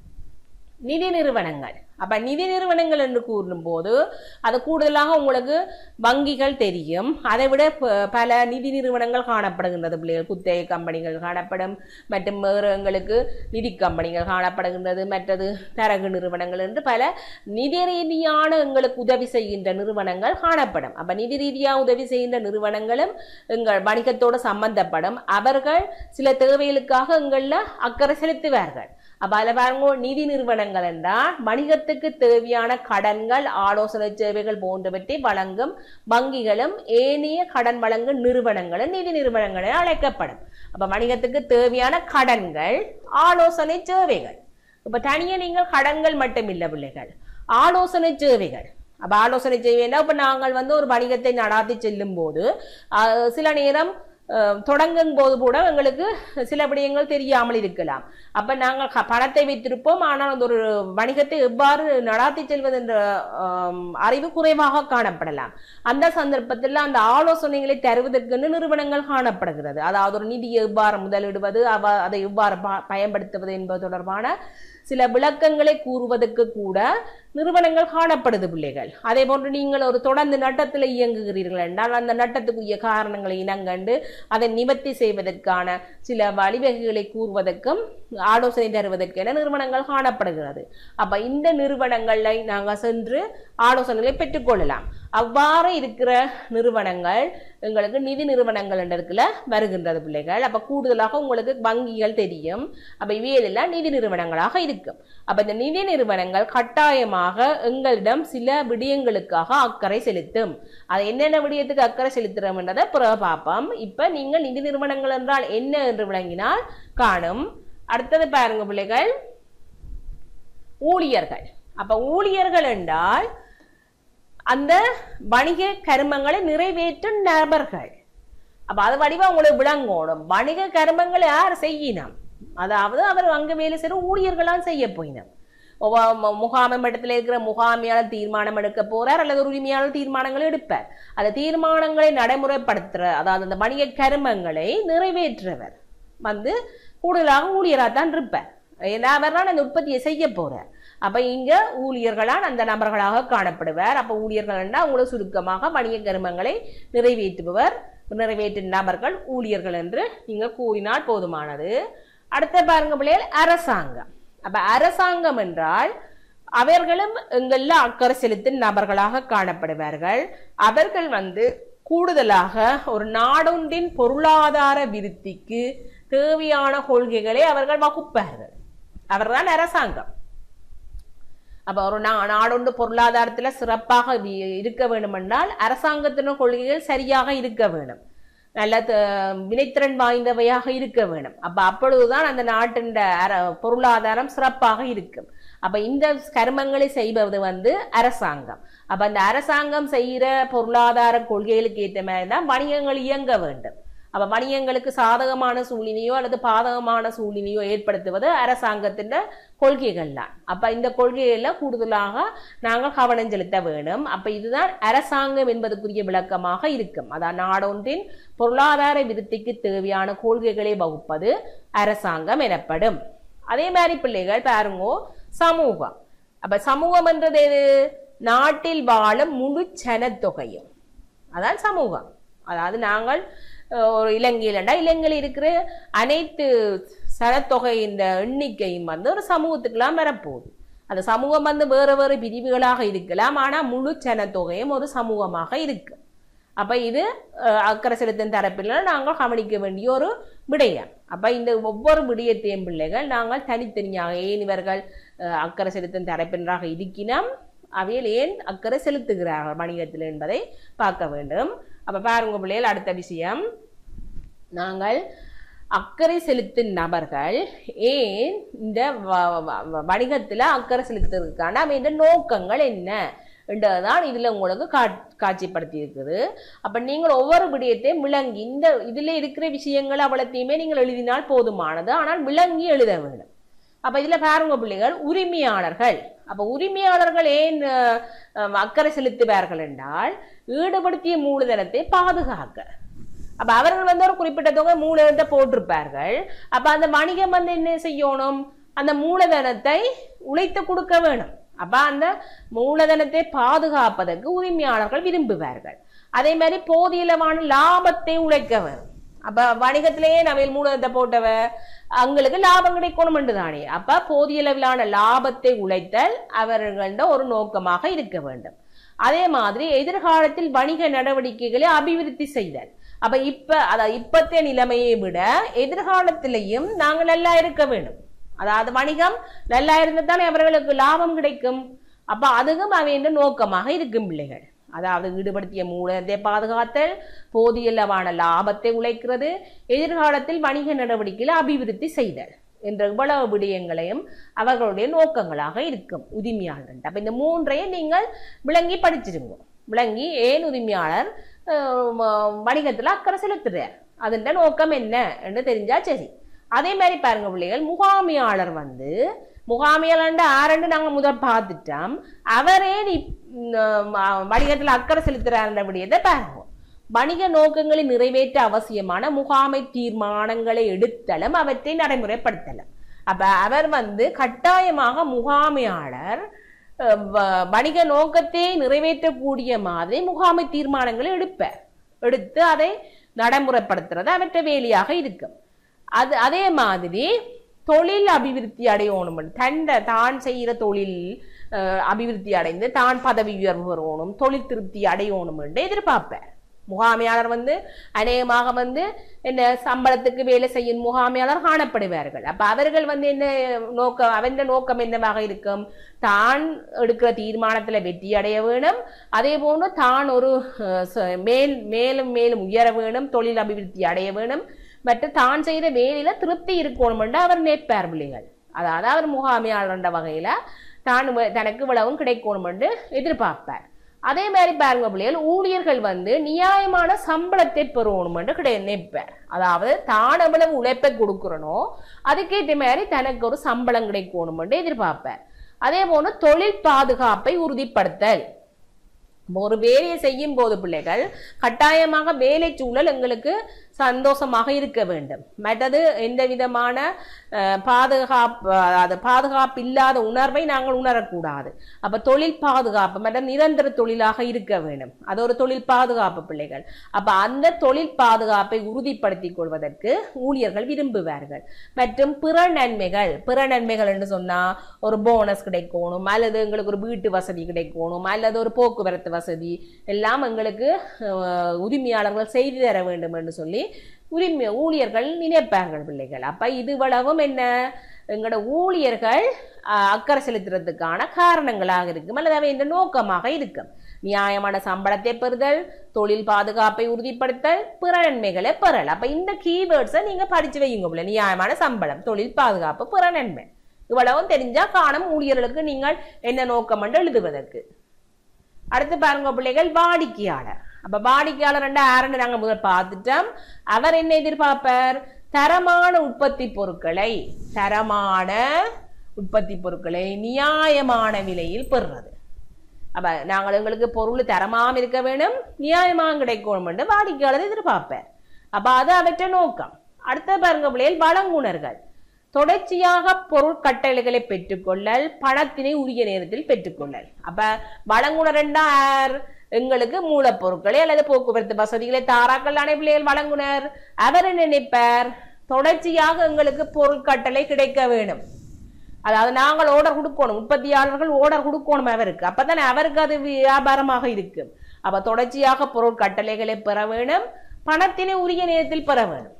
நிதி நிறுவனங்கள் அப்ப நிதி நிறுவனங்கள் என்று கூறும்போது அது கூடுதலாக உங்களுக்கு வங்கிகள் தெரியும் அதை விட ப- பல நிதி நிறுவனங்கள் காணப்படுகின்றது பிள்ளைகள் குத்தகை கம்பெனிகள் காணப்படும் மற்றும் வேறு எங்களுக்கு நிதி கம்பெனிகள் காணப்படுகின்றது மற்றது தரகு நிறுவனங்கள் என்று பல நிதி ரீதியான எங்களுக்கு உதவி செய்கின்ற நிறுவனங்கள் காணப்படும் அப்ப நிதி ரீதியாக உதவி செய்கின்ற நிறுவனங்களும் எங்கள் வணிகத்தோடு சம்பந்தப்படும் அவர்கள் சில தேவைகளுக்காக எங்களில் அக்கறை செலுத்துவார்கள் அப்ப அதில் பாருங்க நிதி நிறுவனங்கள் என்றால் வணிகத்துக்கு தேவையான கடன்கள் ஆலோசனை சேவைகள் போன்றவற்றை வழங்கும் வங்கிகளும் ஏனைய கடன் வழங்கும் நிறுவனங்களும் நிதி நிறுவனங்கள் என அழைக்கப்படும் அப்ப வணிகத்துக்கு தேவையான கடன்கள் ஆலோசனை சேவைகள் இப்ப தனியா நீங்கள் கடன்கள் மட்டும் இல்லை பிள்ளைகள் ஆலோசனை சேவைகள் அப்ப ஆலோசனை சேவைன்னா இப்ப நாங்கள் வந்து ஒரு வணிகத்தை நடாத்தி செல்லும் போது அஹ், சில நேரம் அஹ், தொடங்கும் போது கூட எங்களுக்கு சில விடயங்கள் தெரியாமல் இருக்கலாம் அப்ப நாங்கள் க- பணத்தை வைத்திருப்போம் ஆனால் அந்த ஒரு வணிகத்தை எவ்வாறு நடாத்தி செல்வது என்ற ஆம், அறிவு குறைவாக காணப்படலாம் அந்த சந்தர்ப்பத்தில் அந்த ஆலோசனைகளை தருவதற்கென்று நிறுவனங்கள் காணப்படுகிறது அதாவது ஒரு நிதியை எவ்வாறு முதலிடுவது அவ அதை எவ்வாறு ப- பயன்படுத்துவது என்பது தொடர்பான சில விளக்கங்களை கூறுவதற்கு கூட நிறுவனங்கள் காணப்படுது பிள்ளைகள் அதே போன்று நீங்கள் ஒரு தொடர்ந்து நட்டத்தில் இயங்குகிறீர்கள் என்றால் அந்த நட்டத்துக்குரிய காரணங்களை இனங்கண்டு அதை நிவர்த்தி செய்வதற்கான சில வழிவகைகளை கூறுவதற்கும் ஆலோசனை தருவதற்கென நிறுவனங்கள் காணப்படுகிறது அப்ப இந்த நிறுவனங்களை நாங்கள் சென்று ஆலோசனைகளை பெற்றுக்கொள்ளலாம் அவ்வாறு இருக்கிற நிறுவனங்கள் எங்களுக்கு நிதி நிறுவனங்கள் என்ற இடத்துல வருகின்றது பிள்ளைகள் அப்ப கூடுதலாக உங்களுக்கு வங்கிகள் தெரியும் அப்ப இவையெல்லாம் நிதி நிறுவனங்களாக இருக்கும் அப்ப இந்த நிதி நிறுவனங்கள் கட்டாயமாக எங்களிடம் சில விடயங்களுக்காக அக்கறை செலுத்தும் அது என்னென்ன விடயத்துக்கு அக்கறை செலுத்துறோம்ன்றதை பிறகு பார்ப்போம் இப்ப நீங்கள் நிதி நிறுவனங்கள் என்றால் என்ன என்று விளங்கினால் காணும் அடுத்தது பாருங்க பிள்ளைகள் ஊழியர்கள் அப்ப ஊழியர்கள் என்றால் அந்த வணிக கருமங்களை நிறைவேற்றும் நபர்கள் அப்ப அது வடிவா உங்களுக்கு விளங்கணும் வணிக கருமங்களை யார் செய்யணும் அதாவது அவர் அங்க வேலை செய்கிற ஊழியர்களால் செய்ய போயினர் ஒவ்வொ- மு- முகாம் இடத்துல இருக்கிற முகாமியாளர் தீர்மானம் எடுக்க போறார் அல்லது ஒரு உரிமையாளர் தீர்மானங்களை எடுப்பார் அந்த தீர்மானங்களை நடைமுறைப்படுத்துற அதாவது அந்த வணிக கருமங்களை நிறைவேற்றுறவர் வந்து கூடுதலாக ஊழியராக தான் இருப்பார் ஏன்னா அவர் தான் அந்த உற்பத்தியை செய்ய போறார் அப்ப இங்க ஊழியர்களால் அந்த நபர்களாக காணப்படுவார் அப்ப ஊழியர்கள்னா உங்களை சுருக்கமாக வணிக கருமங்களை நிறைவேற்றுபவர் நிறைவேற்றும் நபர்கள் ஊழியர்கள் என்று நீங்க கூறினால் போதுமானது அடுத்த பாருங்க பிள்ளைகள் அரசாங்கம் அப்ப அரசாங்கம் என்றால் அவர்களும் எங்கள்ல அக்கறை செலுத்தும் நபர்களாக காணப்படுவார்கள் அவர்கள் வந்து கூடுதலாக ஒரு நாடொன்றின் பொருளாதார விருத்திக்கு தேவையான கொள்கைகளை அவர்கள் வகுப்பார்கள் அவர்தான் அரசாங்கம் அப்ப ஒரு நா நாடொன்று பொருளாதாரத்துல சிறப்பாக வி- இருக்க வேண்டுமென்றால் அரசாங்கத்தின கொள்கைகள் சரியாக இருக்க வேணும் நல்ல த- வினைத்திறன் வாய்ந்தவையாக இருக்க வேணும் அப்ப அப்பொழுதுதான் அந்த நாட்டின் அர பொருளாதாரம் சிறப்பாக இருக்கும் அப்ப இந்த கர்மங்களை செய்வது வந்து அரசாங்கம் அப்ப அந்த அரசாங்கம் செய்கிற பொருளாதார கொள்கைகளுக்கு ஏற்ற மாதிரி தான் வணிகங்கள் இயங்க வேண்டும் அப்ப வணிகங்களுக்கு சாதகமான சூழ்நிலையோ அல்லது பாதகமான சூழ்நிலையோ ஏற்படுத்துவது அரசாங்கத்தின் கொள்கைகள் தான் அப்ப இந்த கொள்கைகள்ல கூடுதலாக நாங்கள் கவனம் செலுத்த வேண்டும் அப்ப இதுதான் அரசாங்கம் என்பதற்குரிய விளக்கமாக இருக்கும் அதான் நாடொன்றின் பொருளாதார விருத்திக்கு தேவையான கொள்கைகளை வகுப்பது அரசாங்கம் எனப்படும் அதே மாதிரி பிள்ளைகள் பாருங்கோ சமூகம் அப்ப சமூகம் என்றது எது நாட்டில் வாழும் முழு ஜனத்தொகையும் அதான் சமூகம் அதாவது நாங்கள் அஹ், ஒரு இலங்கையிலண்டா இலங்கையில் இருக்கிற அனைத்து சனத்தொகை இந்த எண்ணிக்கையும் வந்து ஒரு சமூகத்துக்கெல்லாம் வரப்போகுது அந்த சமூகம் வந்து வேறு வேறு பிரிவுகளாக இருக்கலாம் ஆனால் முழு ஜனத்தொகையும் ஒரு சமூகமாக இருக்கு அப்ப இது அஹ், அக்கறை செலுத்தும் தரப்பில் நாங்கள் கவனிக்க வேண்டிய ஒரு விடயம் அப்ப இந்த ஒவ்வொரு விடயத்தையும் பிள்ளைகள் நாங்கள் தனித்தனியாக ஏன் இவர்கள் அஹ், அக்கறை செலுத்தும் தரப்பினராக இருக்கினோம் அவையில் ஏன் அக்கறை செலுத்துகிறார்கள் வணிகத்தில் என்பதை பார்க்க வேண்டும் அப்ப பாருங்க பிள்ளைகள் அடுத்த விஷயம் நாங்கள் அக்கறை செலுத்தும் நபர்கள் ஏன் இந்த வ- வ- வ- வணிகத்துல அக்கறை செலுத்துறதுக்கான அவன் நோக்கங்கள் என்ன என்றதுதான் இதுல உங்களுக்கு காட் காட்சிப்படுத்தி இருக்குது அப்ப நீங்கள் ஒவ்வொரு விடயத்தையும் விளங்கி இந்த இதுல இருக்கிற விஷயங்கள் அவ்வளத்தையுமே நீங்கள் எழுதினால் போதுமானது ஆனால் விளங்கி எழுத வேண்டும் அப்ப இதுல பாருங்க பிள்ளைகள் உரிமையாளர்கள் அப்ப உரிமையாளர்கள் ஏன் அஹ், அஹ், அக்கறை செலுத்துவார்கள் என்றால் ஈடுபடுத்திய மூலதனத்தை பாதுகாக்க அப்ப அவர்கள் வந்து ஒரு குறிப்பிட்ட தொகை மூலதனத்தை போட்டிருப்பார்கள் அப்ப அந்த வணிகம் வந்து என்ன செய்யணும் அந்த மூலதனத்தை உழைத்து கொடுக்க வேணும் அப்ப அந்த மூலதனத்தை பாதுகாப்பதற்கு உரிமையாளர்கள் விரும்புவார்கள் அதே மாதிரி போதியளவான லாபத்தை உழைக்க வேணும் அப்ப வணிகத்திலேயே நம்ம மூலதனத்தை போட்டவ அவங்களுக்கு லாபம் கிடைக்கணும் தானே அப்ப போதிய அளவிலான லாபத்தை உழைத்தல் அவர்கள்ட ஒரு நோக்கமாக இருக்க வேண்டும் அதே மாதிரி எதிர்காலத்தில் வணிக நடவடிக்கைகளை அபிவிருத்தி செய்தல் அப்ப இப்ப அதாவது இப்பத்திய நிலைமையை விட எதிர்காலத்திலையும் நாங்கள் நல்லா இருக்க வேண்டும் அதாவது வணிகம் நல்லா இருந்தால் அவர்களுக்கு லாபம் கிடைக்கும் அப்ப அதுவும் அவன் நோக்கமாக இருக்கும் பிள்ளைகள் அதாவது ஈடுபடுத்திய மூலத்தை பாதுகாத்தல் போதிய அளவான லாபத்தை உழைக்கிறது எதிர்காலத்தில் வணிக நடவடிக்கைகளை அபிவிருத்தி செய்தல் என்ற இவ்வளவு விடயங்களையும் அவர்களுடைய நோக்கங்களாக இருக்கும் உரிமையாளர் அப்ப இந்த மூன்றையும் நீங்கள் விளங்கி படிச்சிருங்க விளங்கி ஏன் உரிமையாளர் அஹ், வ- வணிகத்துல அக்கறை செலுத்துறார் அதன் நோக்கம் என்ன என்று தெரிஞ்சா சரி அதே மாதிரி பாருங்க பிள்ளைகள் முகாமியாளர் வந்து முகாமியாளர் ஆரண்டு நாங்க முதல் பார்த்துட்டோம் அவரே இப்- உம், அஹ், வணிகத்துல அக்கறை செலுத்துறாருன்ற விடயத்தை பாருங்க வணிக நோக்கங்களை நிறைவேற்ற அவசியமான முகாமை தீர்மானங்களை எடுத்தலும் அவற்றை நடைமுறைப்படுத்தலும் அப்ப அவர் வந்து கட்டாயமாக முகாமையாளர் அஹ், வ- வணிக நோக்கத்தை நிறைவேற்றக்கூடிய மாதிரி முகாமை தீர்மானங்களை எடுப்பார் எடுத்து அதை நடைமுறைப்படுத்துறது அவற்றை வேலையாக இருக்கும் அது அதே மாதிரி தொழில் அபிவிருத்தி அடையணும் தண்ட தான் செய்கிற தொழில் அஹ், அபிவிருத்தி அடைந்து தான் பதவி உயர்வு பெறணும் தொழில் திருப்தி அடையணும் என்று எதிர்பார்ப்பார் முகாமையாளர் வந்து அநேகமாக வந்து என்ன சம்பளத்துக்கு வேலை செய்யும் முகாமையாளர் காணப்படுவார்கள் அப்ப அவர்கள் வந்து என்ன நோக்கம் அவன் நோக்கம் என்னவாக இருக்கும் தான் எடுக்கிற தீர்மானத்துல வெற்றி அடைய வேணும் அதே போன்று தான் ஒரு அஹ், ச- மேல் மேலும் மேலும் உயர வேணும் தொழில் அபிவிருத்தி அடைய வேணும் மற்ற தான் செய்த வேலையில திருப்தி இருக்கணும் என்று அவர் நேர்ப்பார் பிள்ளைகள் அதாவது அவர் முகாமையாளர் வகையில தான் வ- தனக்கு விளவும் கிடைக்கணும் என்று எதிர்பார்ப்பார் அதே மாதிரி பாருங்க பிள்ளைகள் ஊழியர்கள் வந்து நியாயமான சம்பளத்தை பெறணும் என்று கிடை நினைப்பார் அதாவது தான் எவ்வளவு உழைப்பை கொடுக்குறனோ அதுக்கேற்ற மாதிரி தனக்கு ஒரு சம்பளம் கிடைக்கணும் என்று எதிர்பார்ப்பார் அதே போல தொழில் பாதுகாப்பை உறுதிப்படுத்தல் ஒரு வேலையை செய்யும் போது பிள்ளைகள் கட்டாயமாக வேலை சூழல் எங்களுக்கு சந்தோஷமாக இருக்க வேண்டும் மற்றது எந்த விதமான அஹ், பாதுகாப்பு அது பாதுகாப்பு இல்லாத உணர்வை நாங்கள் உணரக்கூடாது அப்ப தொழில் பாதுகாப்பு மற்ற நிரந்தர தொழிலாக இருக்க வேண்டும் அது ஒரு தொழில் பாதுகாப்பு பிள்ளைகள் அப்ப அந்த தொழில் பாதுகாப்பை உறுதிப்படுத்திக் கொள்வதற்கு ஊழியர்கள் விரும்புவார்கள் மற்றும் பிற நன்மைகள் பிற நன்மைகள் என்று சொன்னா ஒரு போனஸ் கிடைக்கணும் அல்லது எங்களுக்கு ஒரு வீட்டு வசதி கிடைக்கணும் அல்லது ஒரு போக்குவரத்து வசதி எல்லாம் எங்களுக்கு அஹ், உரிமையாளர்கள் செய்து தர வேண்டும் என்று சொல்லி உரிமை ஊழியர்கள் நினைப்பார்கள் பிள்ளைகள் அப்ப இது இவ்வளவும் என்ன எங்களோட ஊழியர்கள் அஹ், அக்கறை செலுத்துறதுக்கான காரணங்களாக இருக்கும் அல்லது அவை இந்த நோக்கமாக இருக்கும் நியாயமான சம்பளத்தை பெறுதல் தொழில் பாதுகாப்பை உறுதிப்படுத்தல் பிற நன்மைகளை பெறல் அப்ப இந்த கீவேர்ட்ஸை நீங்க படிச்சு வையுங்க பிள்ளை நியாயமான சம்பளம் தொழில் பாதுகாப்பு பிற நன்மை இவ்வளவும் தெரிஞ்சா காணும் ஊழியர்களுக்கு நீங்கள் என்ன நோக்கம் என்று எழுதுவதற்கு அடுத்து பாருங்க பிள்ளைகள் வாடிக்கையாளர் அப்ப வாடிக்கையாளர் ரெண்டு ஆரண்டு நாங்க முதல் பார்த்துட்டோம் அவர் என்ன எதிர்பார்ப்பார் தரமான உற்பத்தி பொருட்களை தரமான உற்பத்தி பொருட்களை நியாயமான விலையில் பெறுறது அப்ப நாங்கள் எங்களுக்கு பொருள் தரமாம இருக்க வேணும் நியாயமாக கிடைக்கணும் என்று வாடிக்கையாளர் எதிர்பார்ப்பார் அப்ப அது அவற்றை நோக்கம் அடுத்த பாருங்க பிள்ளைகள் வழங்குனர்கள் தொடர்ச்சியாக பொருட்கட்டளைகளை பெற்றுக்கொள்ளல் பணத்தினை உரிய நேரத்தில் பெற்றுக்கொள்ளல் அப்ப வழங்குனர் என்றா யார் எங்களுக்கு மூலப்பொருட்களை அல்லது போக்குவரத்து வசதிகளை தாராக்கள் தானே பிள்ளைகள் வழங்குனர் அவர் என்ன நினைப்பார் தொடர்ச்சியாக எங்களுக்கு பொருட்கட்டளை கிடைக்க வேணும் அதாவது நாங்கள் ஓர்டர் கொடுக்கணும் உற்பத்தியாளர்கள் ஓர்டர் கொடுக்கணும் அவருக்கு அப்பதானே அவருக்கு அது வியாபாரமாக இருக்கும் அப்ப தொடர்ச்சியாக பொருள் கட்டளைகளை பெற வேணும் பணத்தினை உரிய நேரத்தில் பெற வேணும்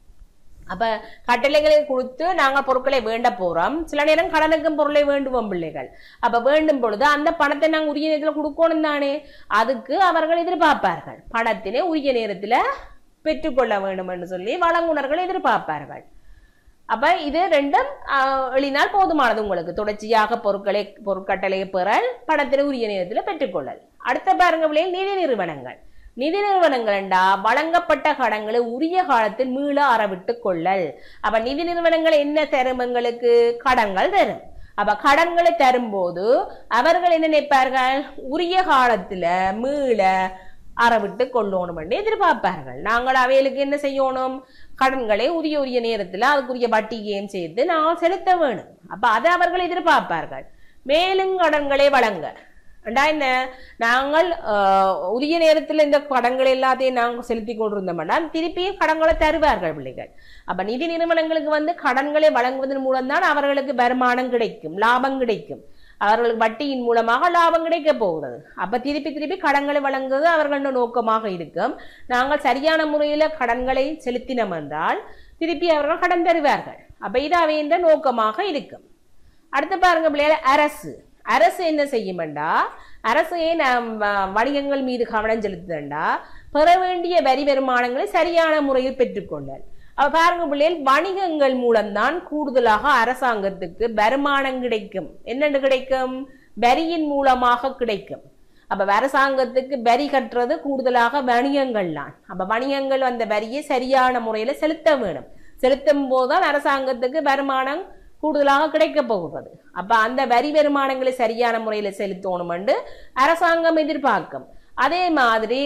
அப்ப கட்டளைகளை கொடுத்து நாங்க பொருட்களை வேண்ட போறோம் சில நேரம் கடனுக்கும் பொருளை வேண்டுவோம் பிள்ளைகள் அப்ப வேண்டும் பொழுது அந்த பணத்தை நாங்க உரிய நேரத்தில் கொடுக்கணும் தானே அதுக்கு அவர்கள் எதிர்பார்ப்பார்கள் பணத்தினை உரிய நேரத்துல பெற்றுக்கொள்ள வேண்டும் என்று சொல்லி வழங்குனர்கள் எதிர்பார்ப்பார்கள் அப்ப இது ரெண்டும் ஆஹ், எளினால் போதுமானது உங்களுக்கு தொடர்ச்சியாக பொருட்களை பொருட்கட்டளையை பெறல் பணத்தினை உரிய நேரத்தில் பெற்றுக்கொள்ளல் அடுத்த பாருங்க பிள்ளைகள் நிதி நிறுவனங்கள் நிதி நிறுவனங்கள் என்றா வழங்கப்பட்ட கடன்களை உரிய காலத்தில் மீள அறவிட்டுக் கொள்ளல் அப்ப நிதி நிறுவனங்கள் என்ன தரும் எங்களுக்கு கடன்கள் தரும் அப்ப கடன்களை தரும்போது அவர்கள் என்ன நினைப்பார்கள் உரிய காலத்துல மீள அறவிட்டு கொள்ளணும் என்று எதிர்பார்ப்பார்கள் நாங்கள் அவைகளுக்கு என்ன செய்யணும் கடன்களை உரிய உரிய நேரத்துல அதுக்குரிய வட்டியையும் சேர்த்து நாங்கள் செலுத்த வேணும் அப்ப அதை அவர்கள் எதிர்பார்ப்பார்கள் மேலும் கடன்களை வழங்க அண்டா என்ன நாங்கள் ஆஹ், உரிய நேரத்தில் இந்த கடன்கள் எல்லாத்தையும் நாங்கள் செலுத்தி கொண்டிருந்தோம்னா திருப்பியும் கடன்களை தருவார்கள் பிள்ளைகள் அப்ப நிதி நிறுவனங்களுக்கு வந்து கடன்களை வழங்குவதன் மூலம்தான் அவர்களுக்கு வருமானம் கிடைக்கும் லாபம் கிடைக்கும் அவர்களுக்கு வட்டியின் மூலமாக லாபம் கிடைக்க போகிறது அப்ப திருப்பி திருப்பி கடன்களை வழங்குவது அவர்களோட நோக்கமாக இருக்கும் நாங்கள் சரியான முறையில கடன்களை செலுத்தினோம் என்றால் திருப்பி அவர்கள் கடன் தருவார்கள் அப்ப இது அவையின் நோக்கமாக இருக்கும் அடுத்து பாருங்க பிள்ளைகள் அரசு அரசு என்ன செய்யுமெண்டா அரசு ஏன் நம் வ- வணிகங்கள் மீது கவனம் செலுத்துதண்டா பெற வேண்டிய வரி வருமானங்களை சரியான முறையில் பெற்றுக்கொள்ளல் அப்ப பாருங்க பிள்ளைகள் வணிகங்கள் மூலம்தான் கூடுதலாக அரசாங்கத்துக்கு வருமானம் கிடைக்கும் என்னென்று கிடைக்கும் வரியின் மூலமாக கிடைக்கும் அப்ப அரசாங்கத்துக்கு வரி கட்டுறது கூடுதலாக வணிகங்கள் தான் அப்ப வணிகங்கள் அந்த வரியை சரியான முறையில செலுத்த வேணும் செலுத்தும் போதுதான் அரசாங்கத்துக்கு வருமானம் கூடுதலாக கிடைக்க போகிறது அப்ப அந்த வரி வருமானங்களை சரியான முறையில செலுத்தணும் என்று அரசாங்கம் எதிர்பார்க்கும் அதே மாதிரி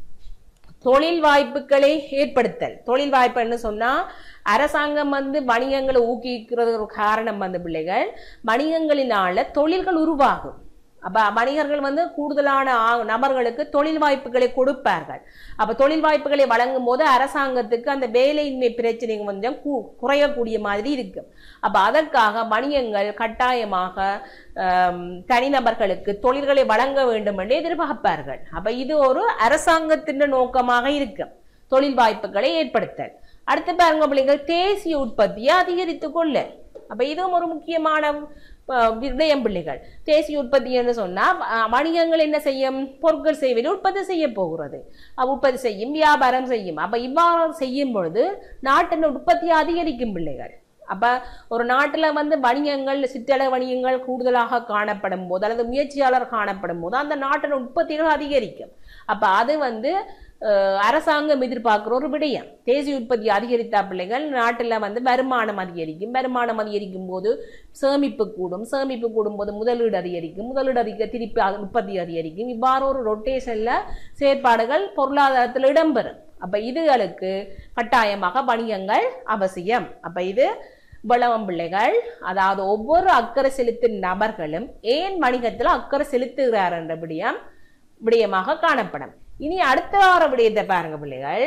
தொழில் வாய்ப்புகளை ஏற்படுத்தல் தொழில் வாய்ப்புன்னு சொன்னா அரசாங்கம் வந்து வணிகங்களை ஊக்குவிக்கிறது ஒரு காரணம் வந்து பிள்ளைகள் வணிகங்களினால தொழில்கள் உருவாகும் அப்ப வணிகர்கள் வந்து கூடுதலான ஆ- நபர்களுக்கு தொழில் வாய்ப்புகளை கொடுப்பார்கள் அப்ப தொழில் வாய்ப்புகளை வழங்கும் போது அரசாங்கத்துக்கு அந்த வேலையின்மை பிரச்சனை கொஞ்சம் கு- குறையக்கூடிய மாதிரி இருக்கும் அப்ப அதற்காக வணிகங்கள் கட்டாயமாக ஆம், தனிநபர்களுக்கு தொழில்களை வழங்க வேண்டும் என்று எதிர்பார்ப்பார்கள் அப்ப இது ஒரு அரசாங்கத்தின் நோக்கமாக இருக்கும் தொழில் வாய்ப்புகளை ஏற்படுத்தல் அடுத்து பாருங்க பிள்ளைகள் தேசிய உற்பத்தியை அதிகரித்துக் கொள்ள அப்ப இதுவும் ஒரு முக்கியமான அஹ், விடயம் பிள்ளைகள் தேசிய உற்பத்தி என்று சொன்னா அஹ், வணிகங்கள் என்ன செய்யும் பொருட்கள் செய்வது உற்பத்தி செய்ய போகிறது அப்ப உற்பத்தி செய்யும் வியாபாரம் செய்யும் அப்ப இவ்வாறு செய்யும் பொழுது நாட்டின் உற்பத்தி அதிகரிக்கும் பிள்ளைகள் அப்ப ஒரு நாட்டுல வந்து வணிகங்கள் சிற்றளவு வணிகங்கள் கூடுதலாக காணப்படும் போது அல்லது முயற்சியாளர் காணப்படும் போது அந்த நாட்டின் உற்பத்திகள் அதிகரிக்கும் அப்ப அது வந்து அஹ், அரசாங்கம் எதிர்பார்க்கிற ஒரு விடயம் தேசிய உற்பத்தி அதிகரித்தா பிள்ளைகள் நாட்டுல வந்து வருமானம் அதிகரிக்கும் வருமானம் அதிகரிக்கும் போது சேமிப்பு கூடும் சேமிப்பு கூடும் போது முதலீடு அதிகரிக்கும் முதலீடு அதிக திருப்பி அது உற்பத்தி அதிகரிக்கும் இவ்வாறு ஒரு ரொட்டேஷன்ல செயற்பாடுகள் பொருளாதாரத்தில் இடம்பெறும் அப்ப இதுகளுக்கு கட்டாயமாக வணிகங்கள் அவசியம் அப்ப இது விளவம் பிள்ளைகள் அதாவது ஒவ்வொரு அக்கறை செலுத்தும் நபர்களும் ஏன் வணிகத்தில் அக்கறை செலுத்துகிறார் என்ற விடயம் விடயமாக காணப்படும் இனி அடுத்த வார விடயத்தை பாருங்க பிள்ளைகள்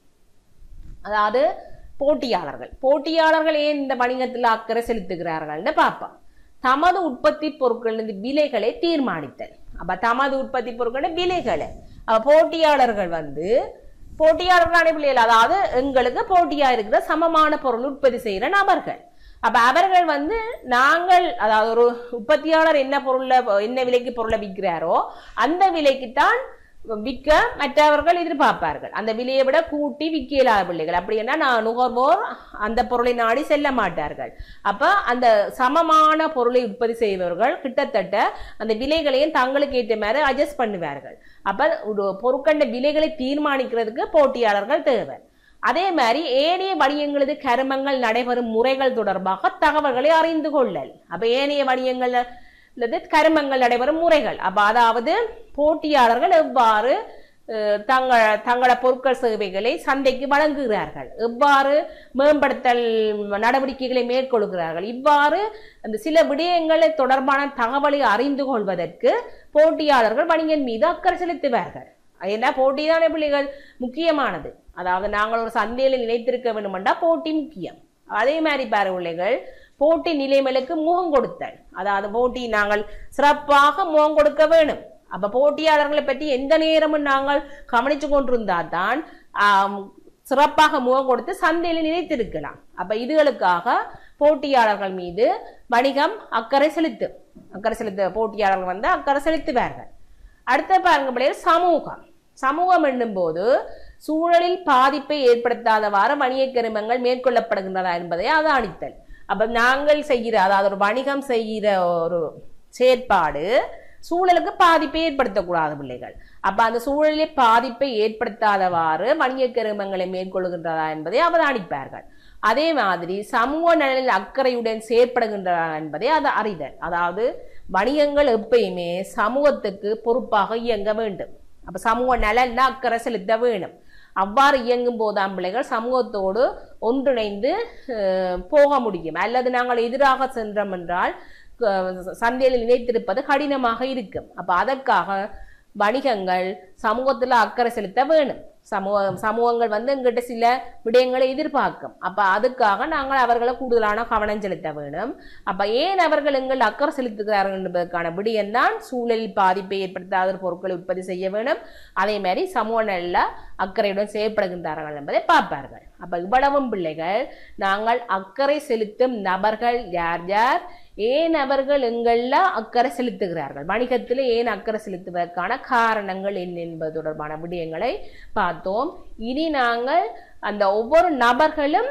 அதாவது போட்டியாளர்கள் போட்டியாளர்கள் ஏன் இந்த வணிகத்தில் அக்கறை செலுத்துகிறார்கள்னு பார்ப்போம் தமது உற்பத்தி பொருட்களின் விலைகளை தீர்மானித்தல் அப்ப தமது உற்பத்தி பொருட்களின் விலைகளை அப்ப போட்டியாளர்கள் வந்து போட்டியாளர்களான பிள்ளைகள் அதாவது எங்களுக்கு போட்டியா இருக்கிற சமமான பொருள் உற்பத்தி செய்யற நபர்கள் அப்ப அவர்கள் வந்து நாங்கள் அதாவது ஒரு உற்பத்தியாளர் என்ன பொருள்ல என்ன விலைக்கு பொருளை விற்கிறாரோ அந்த விலைக்குத்தான் விற்க மற்றவர்கள் எதிர்பார்ப்பார்கள் அந்த விலையை விட கூட்டி விற்க இயலாத பிள்ளைகள் அப்படின்னா நான் நுகர்வோர் அந்த பொருளை நாடி செல்ல மாட்டார்கள் அப்ப அந்த சமமான பொருளை உற்பத்தி செய்பவர்கள் கிட்டத்தட்ட அந்த விலைகளையும் தங்களுக்கு ஏற்ற மாதிரி அட்ஜஸ்ட் பண்ணுவார்கள் அப்ப ஒரு பொருட்கண்ட விலைகளை தீர்மானிக்கிறதுக்கு போட்டியாளர்கள் தேவை அதே மாதிரி ஏனைய வணிகங்களது கருமங்கள் நடைபெறும் முறைகள் தொடர்பாக தகவல்களை அறிந்து கொள்ளல் அப்ப ஏனைய வணிகங்கள் அல்லது கருமங்கள் நடைபெறும் முறைகள் அப்ப அதாவது போட்டியாளர்கள் எவ்வாறு அஹ், தங்கள் தங்கள பொருட்கள் சேவைகளை சந்தைக்கு வழங்குகிறார்கள் எவ்வாறு மேம்படுத்தல் நடவடிக்கைகளை மேற்கொள்கிறார்கள் இவ்வாறு அந்த சில விடயங்களை தொடர்பான தகவலை அறிந்து கொள்வதற்கு போட்டியாளர்கள் வணிகன் மீது அக்கறை செலுத்துவார்கள் ஏன்னா போட்டி தானே பிள்ளைகள் முக்கியமானது அதாவது நாங்கள் ஒரு சந்தையில நிலைத்திருக்க வேண்டுமென்றா போட்டி முக்கியம் அதே மாதிரி பாரு பிள்ளைகள் போட்டி நிலைமைகளுக்கு முகம் கொடுத்தல் அதாவது போட்டி நாங்கள் சிறப்பாக முகம் கொடுக்க வேணும் அப்ப போட்டியாளர்களை பற்றி எந்த நேரமும் நாங்கள் கவனிச்சு கொண்டிருந்தா தான் ஆம், சிறப்பாக முகம் கொடுத்து சந்தையில நிலைத்திருக்கலாம் அப்ப இதுகளுக்காக போட்டியாளர்கள் மீது வணிகம் அக்கறை செலுத்தும் அக்கறை செலுத்த போட்டியாளர்கள் வந்து அக்கறை செலுத்துவார்கள் அடுத்த பாருங்க பிள்ளைகள் சமூகம் சமூகம் என்னும் போது சூழலில் பாதிப்பை ஏற்படுத்தாதவாறு வணிக கருமங்கள் மேற்கொள்ளப்படுகின்றன என்பதை அவதானித்தல் அப்ப நாங்கள் செய்கிற அதாவது ஒரு வணிகம் செய்கிற ஒரு செயற்பாடு சூழலுக்கு பாதிப்பை ஏற்படுத்தக்கூடாது பிள்ளைகள் அப்ப அந்த சூழலில் பாதிப்பை ஏற்படுத்தாதவாறு வணிக கருமங்களை மேற்கொள்கின்றதா என்பதை அவதானிப்பார்கள் அதே மாதிரி சமூக நலனில் அக்கறையுடன் செயற்படுகின்றன என்பதை அதை அறிதல் அதாவது வணிகங்கள் எப்பயுமே சமூகத்துக்கு பொறுப்பாக இயங்க வேண்டும் அப்ப சமூக நலன்ல அக்கறை செலுத்த வேணும் அவ்வாறு இயங்கும் போதாம் பிள்ளைகள் சமூகத்தோடு ஒன்றிணைந்து அஹ், போக முடியும் அல்லது நாங்கள் எதிராக சென்றோம் என்றால் அஹ், சந்தையில் நிலைத்திருப்பது கடினமாக இருக்கும் அப்ப அதற்காக வணிகங்கள் சமூகத்துல அக்கறை செலுத்த வேணும் சமூக சமூகங்கள் வந்து எங்கிட்ட சில விடயங்களை எதிர்பார்க்கும் அப்ப அதுக்காக நாங்கள் அவர்களை கூடுதலான கவனம் செலுத்த வேணும் அப்ப ஏன் அவர்கள் எங்கள் அக்கறை செலுத்துகிறார்கள் என்பதற்கான விடயம்தான் சூழலில் பாதிப்பை ஏற்படுத்தாத ஒரு பொருட்களை உற்பத்தி செய்ய வேணும் அதே மாதிரி சமூக நல்ல அக்கறையுடன் செயல்படுகின்றார்கள் என்பதை பார்ப்பார்கள் அப்ப இவ்வளவும் பிள்ளைகள் நாங்கள் அக்கறை செலுத்தும் நபர்கள் யார் யார் ஏன் அவர்கள் எங்கள்ல அக்கறை செலுத்துகிறார்கள் வணிகத்தில் ஏன் அக்கறை செலுத்துவதற்கான காரணங்கள் என்ன என்பது தொடர்பான விடயங்களை பார்த்தோம் இனி நாங்கள் அந்த ஒவ்வொரு நபர்களும்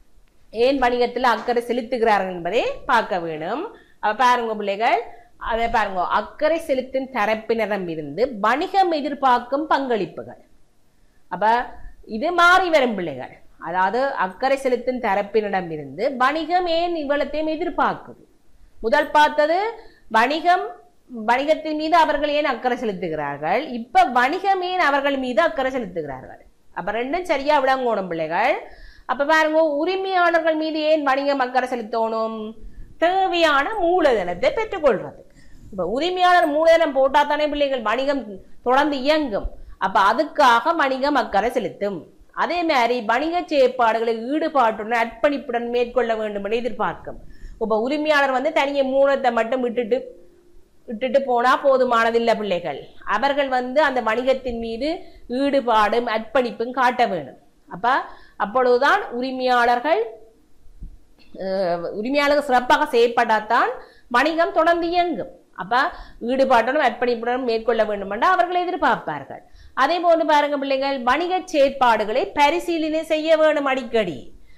ஏன் வணிகத்தில் அக்கறை செலுத்துகிறார்கள் என்பதை பார்க்க வேணும் அப்ப பாருங்க பிள்ளைகள் அதை பாருங்க அக்கறை செலுத்தும் தரப்பினரிடம் இருந்து வணிகம் எதிர்பார்க்கும் பங்களிப்புகள் அப்ப இது மாறி வரும் பிள்ளைகள் அதாவது அக்கறை செலுத்தும் தரப்பினரிடம் இருந்து வணிகம் ஏன் இவ்வளத்தையும் எதிர்பார்க்குது முதல் பார்த்தது வணிகம் வணிகத்தின் மீது அவர்கள் ஏன் அக்கறை செலுத்துகிறார்கள் இப்ப வணிகம் ஏன் அவர்கள் மீது அக்கறை செலுத்துகிறார்கள் அப்ப ரெண்டும் சரியா விளங்கணும் பிள்ளைகள் அப்ப பாருங்க உரிமையாளர்கள் மீது ஏன் வணிகம் அக்கறை செலுத்தணும் தேவையான மூலதனத்தை பெற்றுக்கொள்றது இப்ப உரிமையாளர் மூலதனம் போட்டா தானே பிள்ளைகள் வணிகம் தொடர்ந்து இயங்கும் அப்ப அதுக்காக வணிகம் அக்கறை செலுத்தும் அதே மாதிரி வணிக செயற்பாடுகளை ஈடுபாட்டுடன் அர்ப்பணிப்புடன் மேற்கொள்ள வேண்டும் என எதிர்பார்க்கும் இப்ப உரிமையாளர் வந்து தனிய மூலத்தை மட்டும் விட்டுட்டு விட்டுட்டு போனா போதுமானதில்லை பிள்ளைகள் அவர்கள் வந்து அந்த வணிகத்தின் மீது ஈடுபாடும் அர்ப்பணிப்பும் காட்ட வேணும் அப்ப அப்பொழுதுதான் உரிமையாளர்கள் அஹ், உரிமையாளர்கள் சிறப்பாக செயற்பட்டால்தான் வணிகம் தொடர்ந்து இயங்கும் அப்ப ஈடுபாட்டுடன் அர்ப்பணிப்புடன் மேற்கொள்ள வேண்டும் என்று அவர்கள் எதிர்பார்ப்பார்கள் அதே போன்று பாருங்க பிள்ளைகள் வணிக செயற்பாடுகளை பரிசீலனை செய்ய வேணும் அடிக்கடி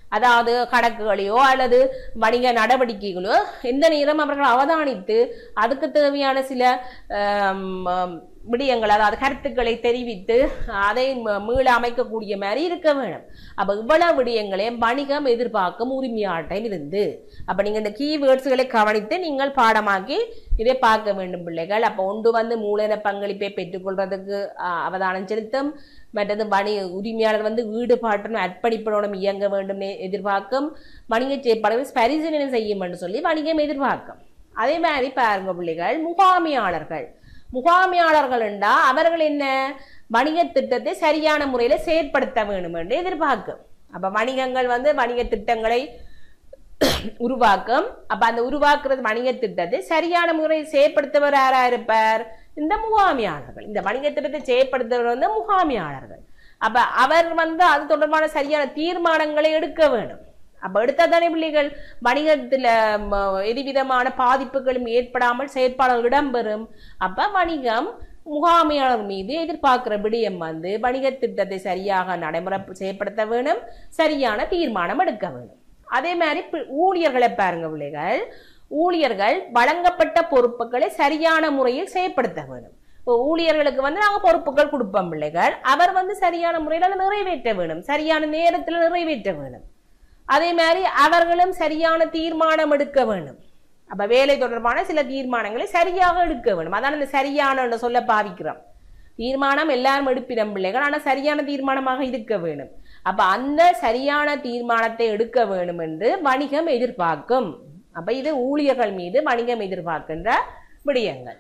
அதாவது கணக்குகளையோ அல்லது வணிக நடவடிக்கைகளோ எந்த நேரம் அவர்கள் அவதானித்து அதுக்கு தேவையான சில ஆம், ஆம், விடயங்கள் அதாவது கருத்துக்களை தெரிவித்து அதை ம- மீள அமைக்கக்கூடிய மாதிரி இருக்க வேணும் அப்ப இவ்வளவு விடயங்களையும் வணிகம் எதிர்பார்க்கும் உரிமையாட்டம் இருந்து அப்ப நீங்க இந்த கீவேர்ட்ஸ்களை கவனித்து நீங்கள் பாடமாக்கி இதை பார்க்க வேண்டும் பிள்ளைகள் அப்ப ஒன்று வந்து மூலதன பங்களிப்பை பெற்றுக்கொள்றதுக்கு ஆ, அவதானம் செலுத்தும் மற்றது வணி உரிமையாளர் வந்து ஈடுபாட்டுடன் அர்ப்பணிப்புடன் இயங்க வேண்டும் எ- எதிர்பார்க்கும் வணிக செயற்பாடுகள் பரிசீலனை செய்யும் என்று சொல்லி வணிகம் எதிர்பார்க்கும் அதே மாதிரி பாருங்க பிள்ளைகள் முகாமையாளர்கள் முகாமையாளர்கள் என்றா அவர்கள் என்ன வணிக திட்டத்தை சரியான முறையில செயற்படுத்த வேண்டும் என்று எதிர்பார்க்கும் அப்ப வணிகங்கள் வந்து வணிக திட்டங்களை உருவாக்கும் அப்ப அந்த உருவாக்குறது வணிக திட்டத்தை சரியான முறையில் செயற்படுத்தவர் யாரா இருப்பார் இந்த முகாமியாளர்கள் இந்த வணிக திட்டத்தை செயற்படுத்தவர் வந்து முகாமியாளர்கள் அப்ப அவர் வந்து அது தொடர்பான சரியான தீர்மானங்களை எடுக்க வேணும் அப்ப எடுத்தாதானே பிள்ளைகள் வணிகத்துல ம, எதுவிதமான பாதிப்புகளும் ஏற்படாமல் செயற்பாடுகள் இடம்பெறும் அப்ப வணிகம் முகாமையாளர் மீது எதிர்பார்க்கிற விடயம் வந்து வணிக திட்டத்தை சரியாக நடைமுறை செயற்படுத்த வேணும் சரியான தீர்மானம் எடுக்க வேணும் அதே மாதிரி பி- ஊழியர்களை பாருங்க பிள்ளைகள் ஊழியர்கள் வழங்கப்பட்ட பொறுப்புகளை சரியான முறையில் செயற்படுத்த வேணும் இப்போ ஊழியர்களுக்கு வந்து நாங்க பொறுப்புகள் கொடுப்போம் பிள்ளைகள் அவர் வந்து சரியான முறையில் அதை நிறைவேற்ற வேணும் சரியான நேரத்தில் நிறைவேற்ற வேணும் அதே மாதிரி அவர்களும் சரியான தீர்மானம் எடுக்க வேணும் அப்ப வேலை தொடர்பான சில தீர்மானங்களை சரியாக எடுக்க வேணும் அதான் இந்த சரியான சொல்ல பாவிக்கிறோம் தீர்மானம் எல்லாரும் எடுப்பிடம் பிள்ளைகள் ஆனா சரியான தீர்மானமாக இருக்க வேணும் அப்ப அந்த சரியான தீர்மானத்தை எடுக்க வேணும் என்று வணிகம் எதிர்பார்க்கும் அப்ப இது ஊழியர்கள் மீது வணிகம் எதிர்பார்க்கின்ற விடயங்கள்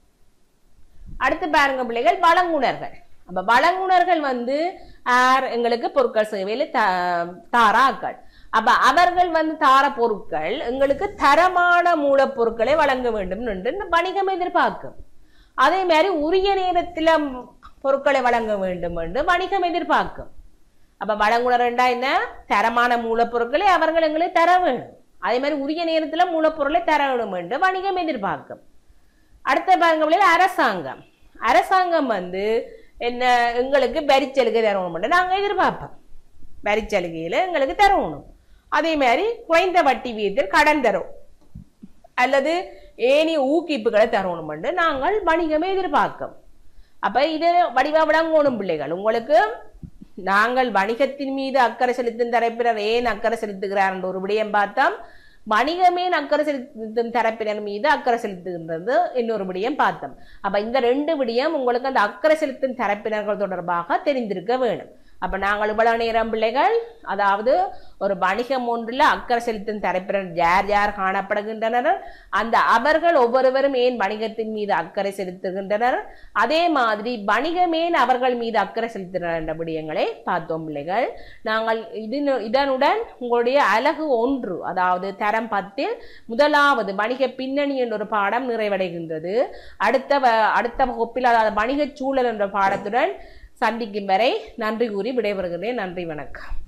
அடுத்து பாருங்க பிள்ளைகள் வழங்குனர்கள் அப்ப வழங்குனர்கள் வந்து ஆர் எங்களுக்கு பொருட்கள் சேவையில த- தாராக்கள் அப்ப அவர்கள் வந்து தார பொருட்கள் எங்களுக்கு தரமான மூலப்பொருட்களை வழங்க வேண்டும் என்று இந்த வணிகம் எதிர்பார்க்கும் அதே மாதிரி உரிய நேரத்துல பொருட்களை வழங்க வேண்டும் என்று வணிகம் எதிர்பார்க்கும் அப்ப வழங்குனர்ண்டா என்ன தரமான மூலப்பொருட்களை அவர்கள் எங்களுக்கு தர வேணும் அதே மாதிரி உரிய நேரத்துல மூலப்பொருளை தர வேணும் என்று வணிகம் எதிர்பார்க்கும் அடுத்த பாருங்க பிள்ளைகள் அரசாங்கம் அரசாங்கம் வந்து என்ன எங்களுக்கு வரிச்சலுகை தரணும் நாங்க எதிர்பார்ப்போம் வரிச்சலுகையில எங்களுக்கு தரணும் அதே மாதிரி குறைந்த வட்டி வீதத்தில் கடன் தரும் அல்லது ஏனைய ஊக்குவிப்புகளை தரணும் என்று நாங்கள் வணிகமே எதிர்பார்க்கும் அப்ப இது வடிவா விளங்கணும் பிள்ளைகள் உங்களுக்கு நாங்கள் வணிகத்தின் மீது அக்கறை செலுத்தும் தரப்பினர் ஏன் அக்கறை செலுத்துகிறார் என்ற ஒரு விடயம் பார்த்தோம் வணிகமே அக்கறை செலுத்தும் தரப்பினர் மீது அக்கறை செலுத்துகின்றது இன்னொரு விடயம் பார்த்தோம் அப்ப இந்த ரெண்டு விடயம் உங்களுக்கு அந்த அக்கறை செலுத்தும் தரப்பினர்கள் தொடர்பாக தெரிந்திருக்க வேணும் அப்ப நாங்கள் இவ்வளவு நேரம் பிள்ளைகள் அதாவது ஒரு வணிகம் ஒன்றில் அக்கறை செலுத்தும் தரப்பினர் யார் யார் காணப்படுகின்றனர் அந்த அவர்கள் ஒவ்வொருவரும் ஏன் வணிகத்தின் மீது அக்கறை செலுத்துகின்றனர் அதே மாதிரி வணிகமேன் அவர்கள் மீது அக்கறை செலுத்துகின்றனர் என்ற விடயங்களை பார்த்தோம் பிள்ளைகள் நாங்கள் இது இதனுடன் உங்களுடைய அழகு ஒன்று அதாவது தரம் பத்தில் முதலாவது வணிக பின்னணி என்ற ஒரு பாடம் நிறைவடைகின்றது அடுத்த வ- அடுத்த வகுப்பில் அதாவது வணிகச் சூழல் என்ற பாடத்துடன் சந்திக்கும் வரை நன்றி கூறி விடைபெறுகிறேன் நன்றி வணக்கம்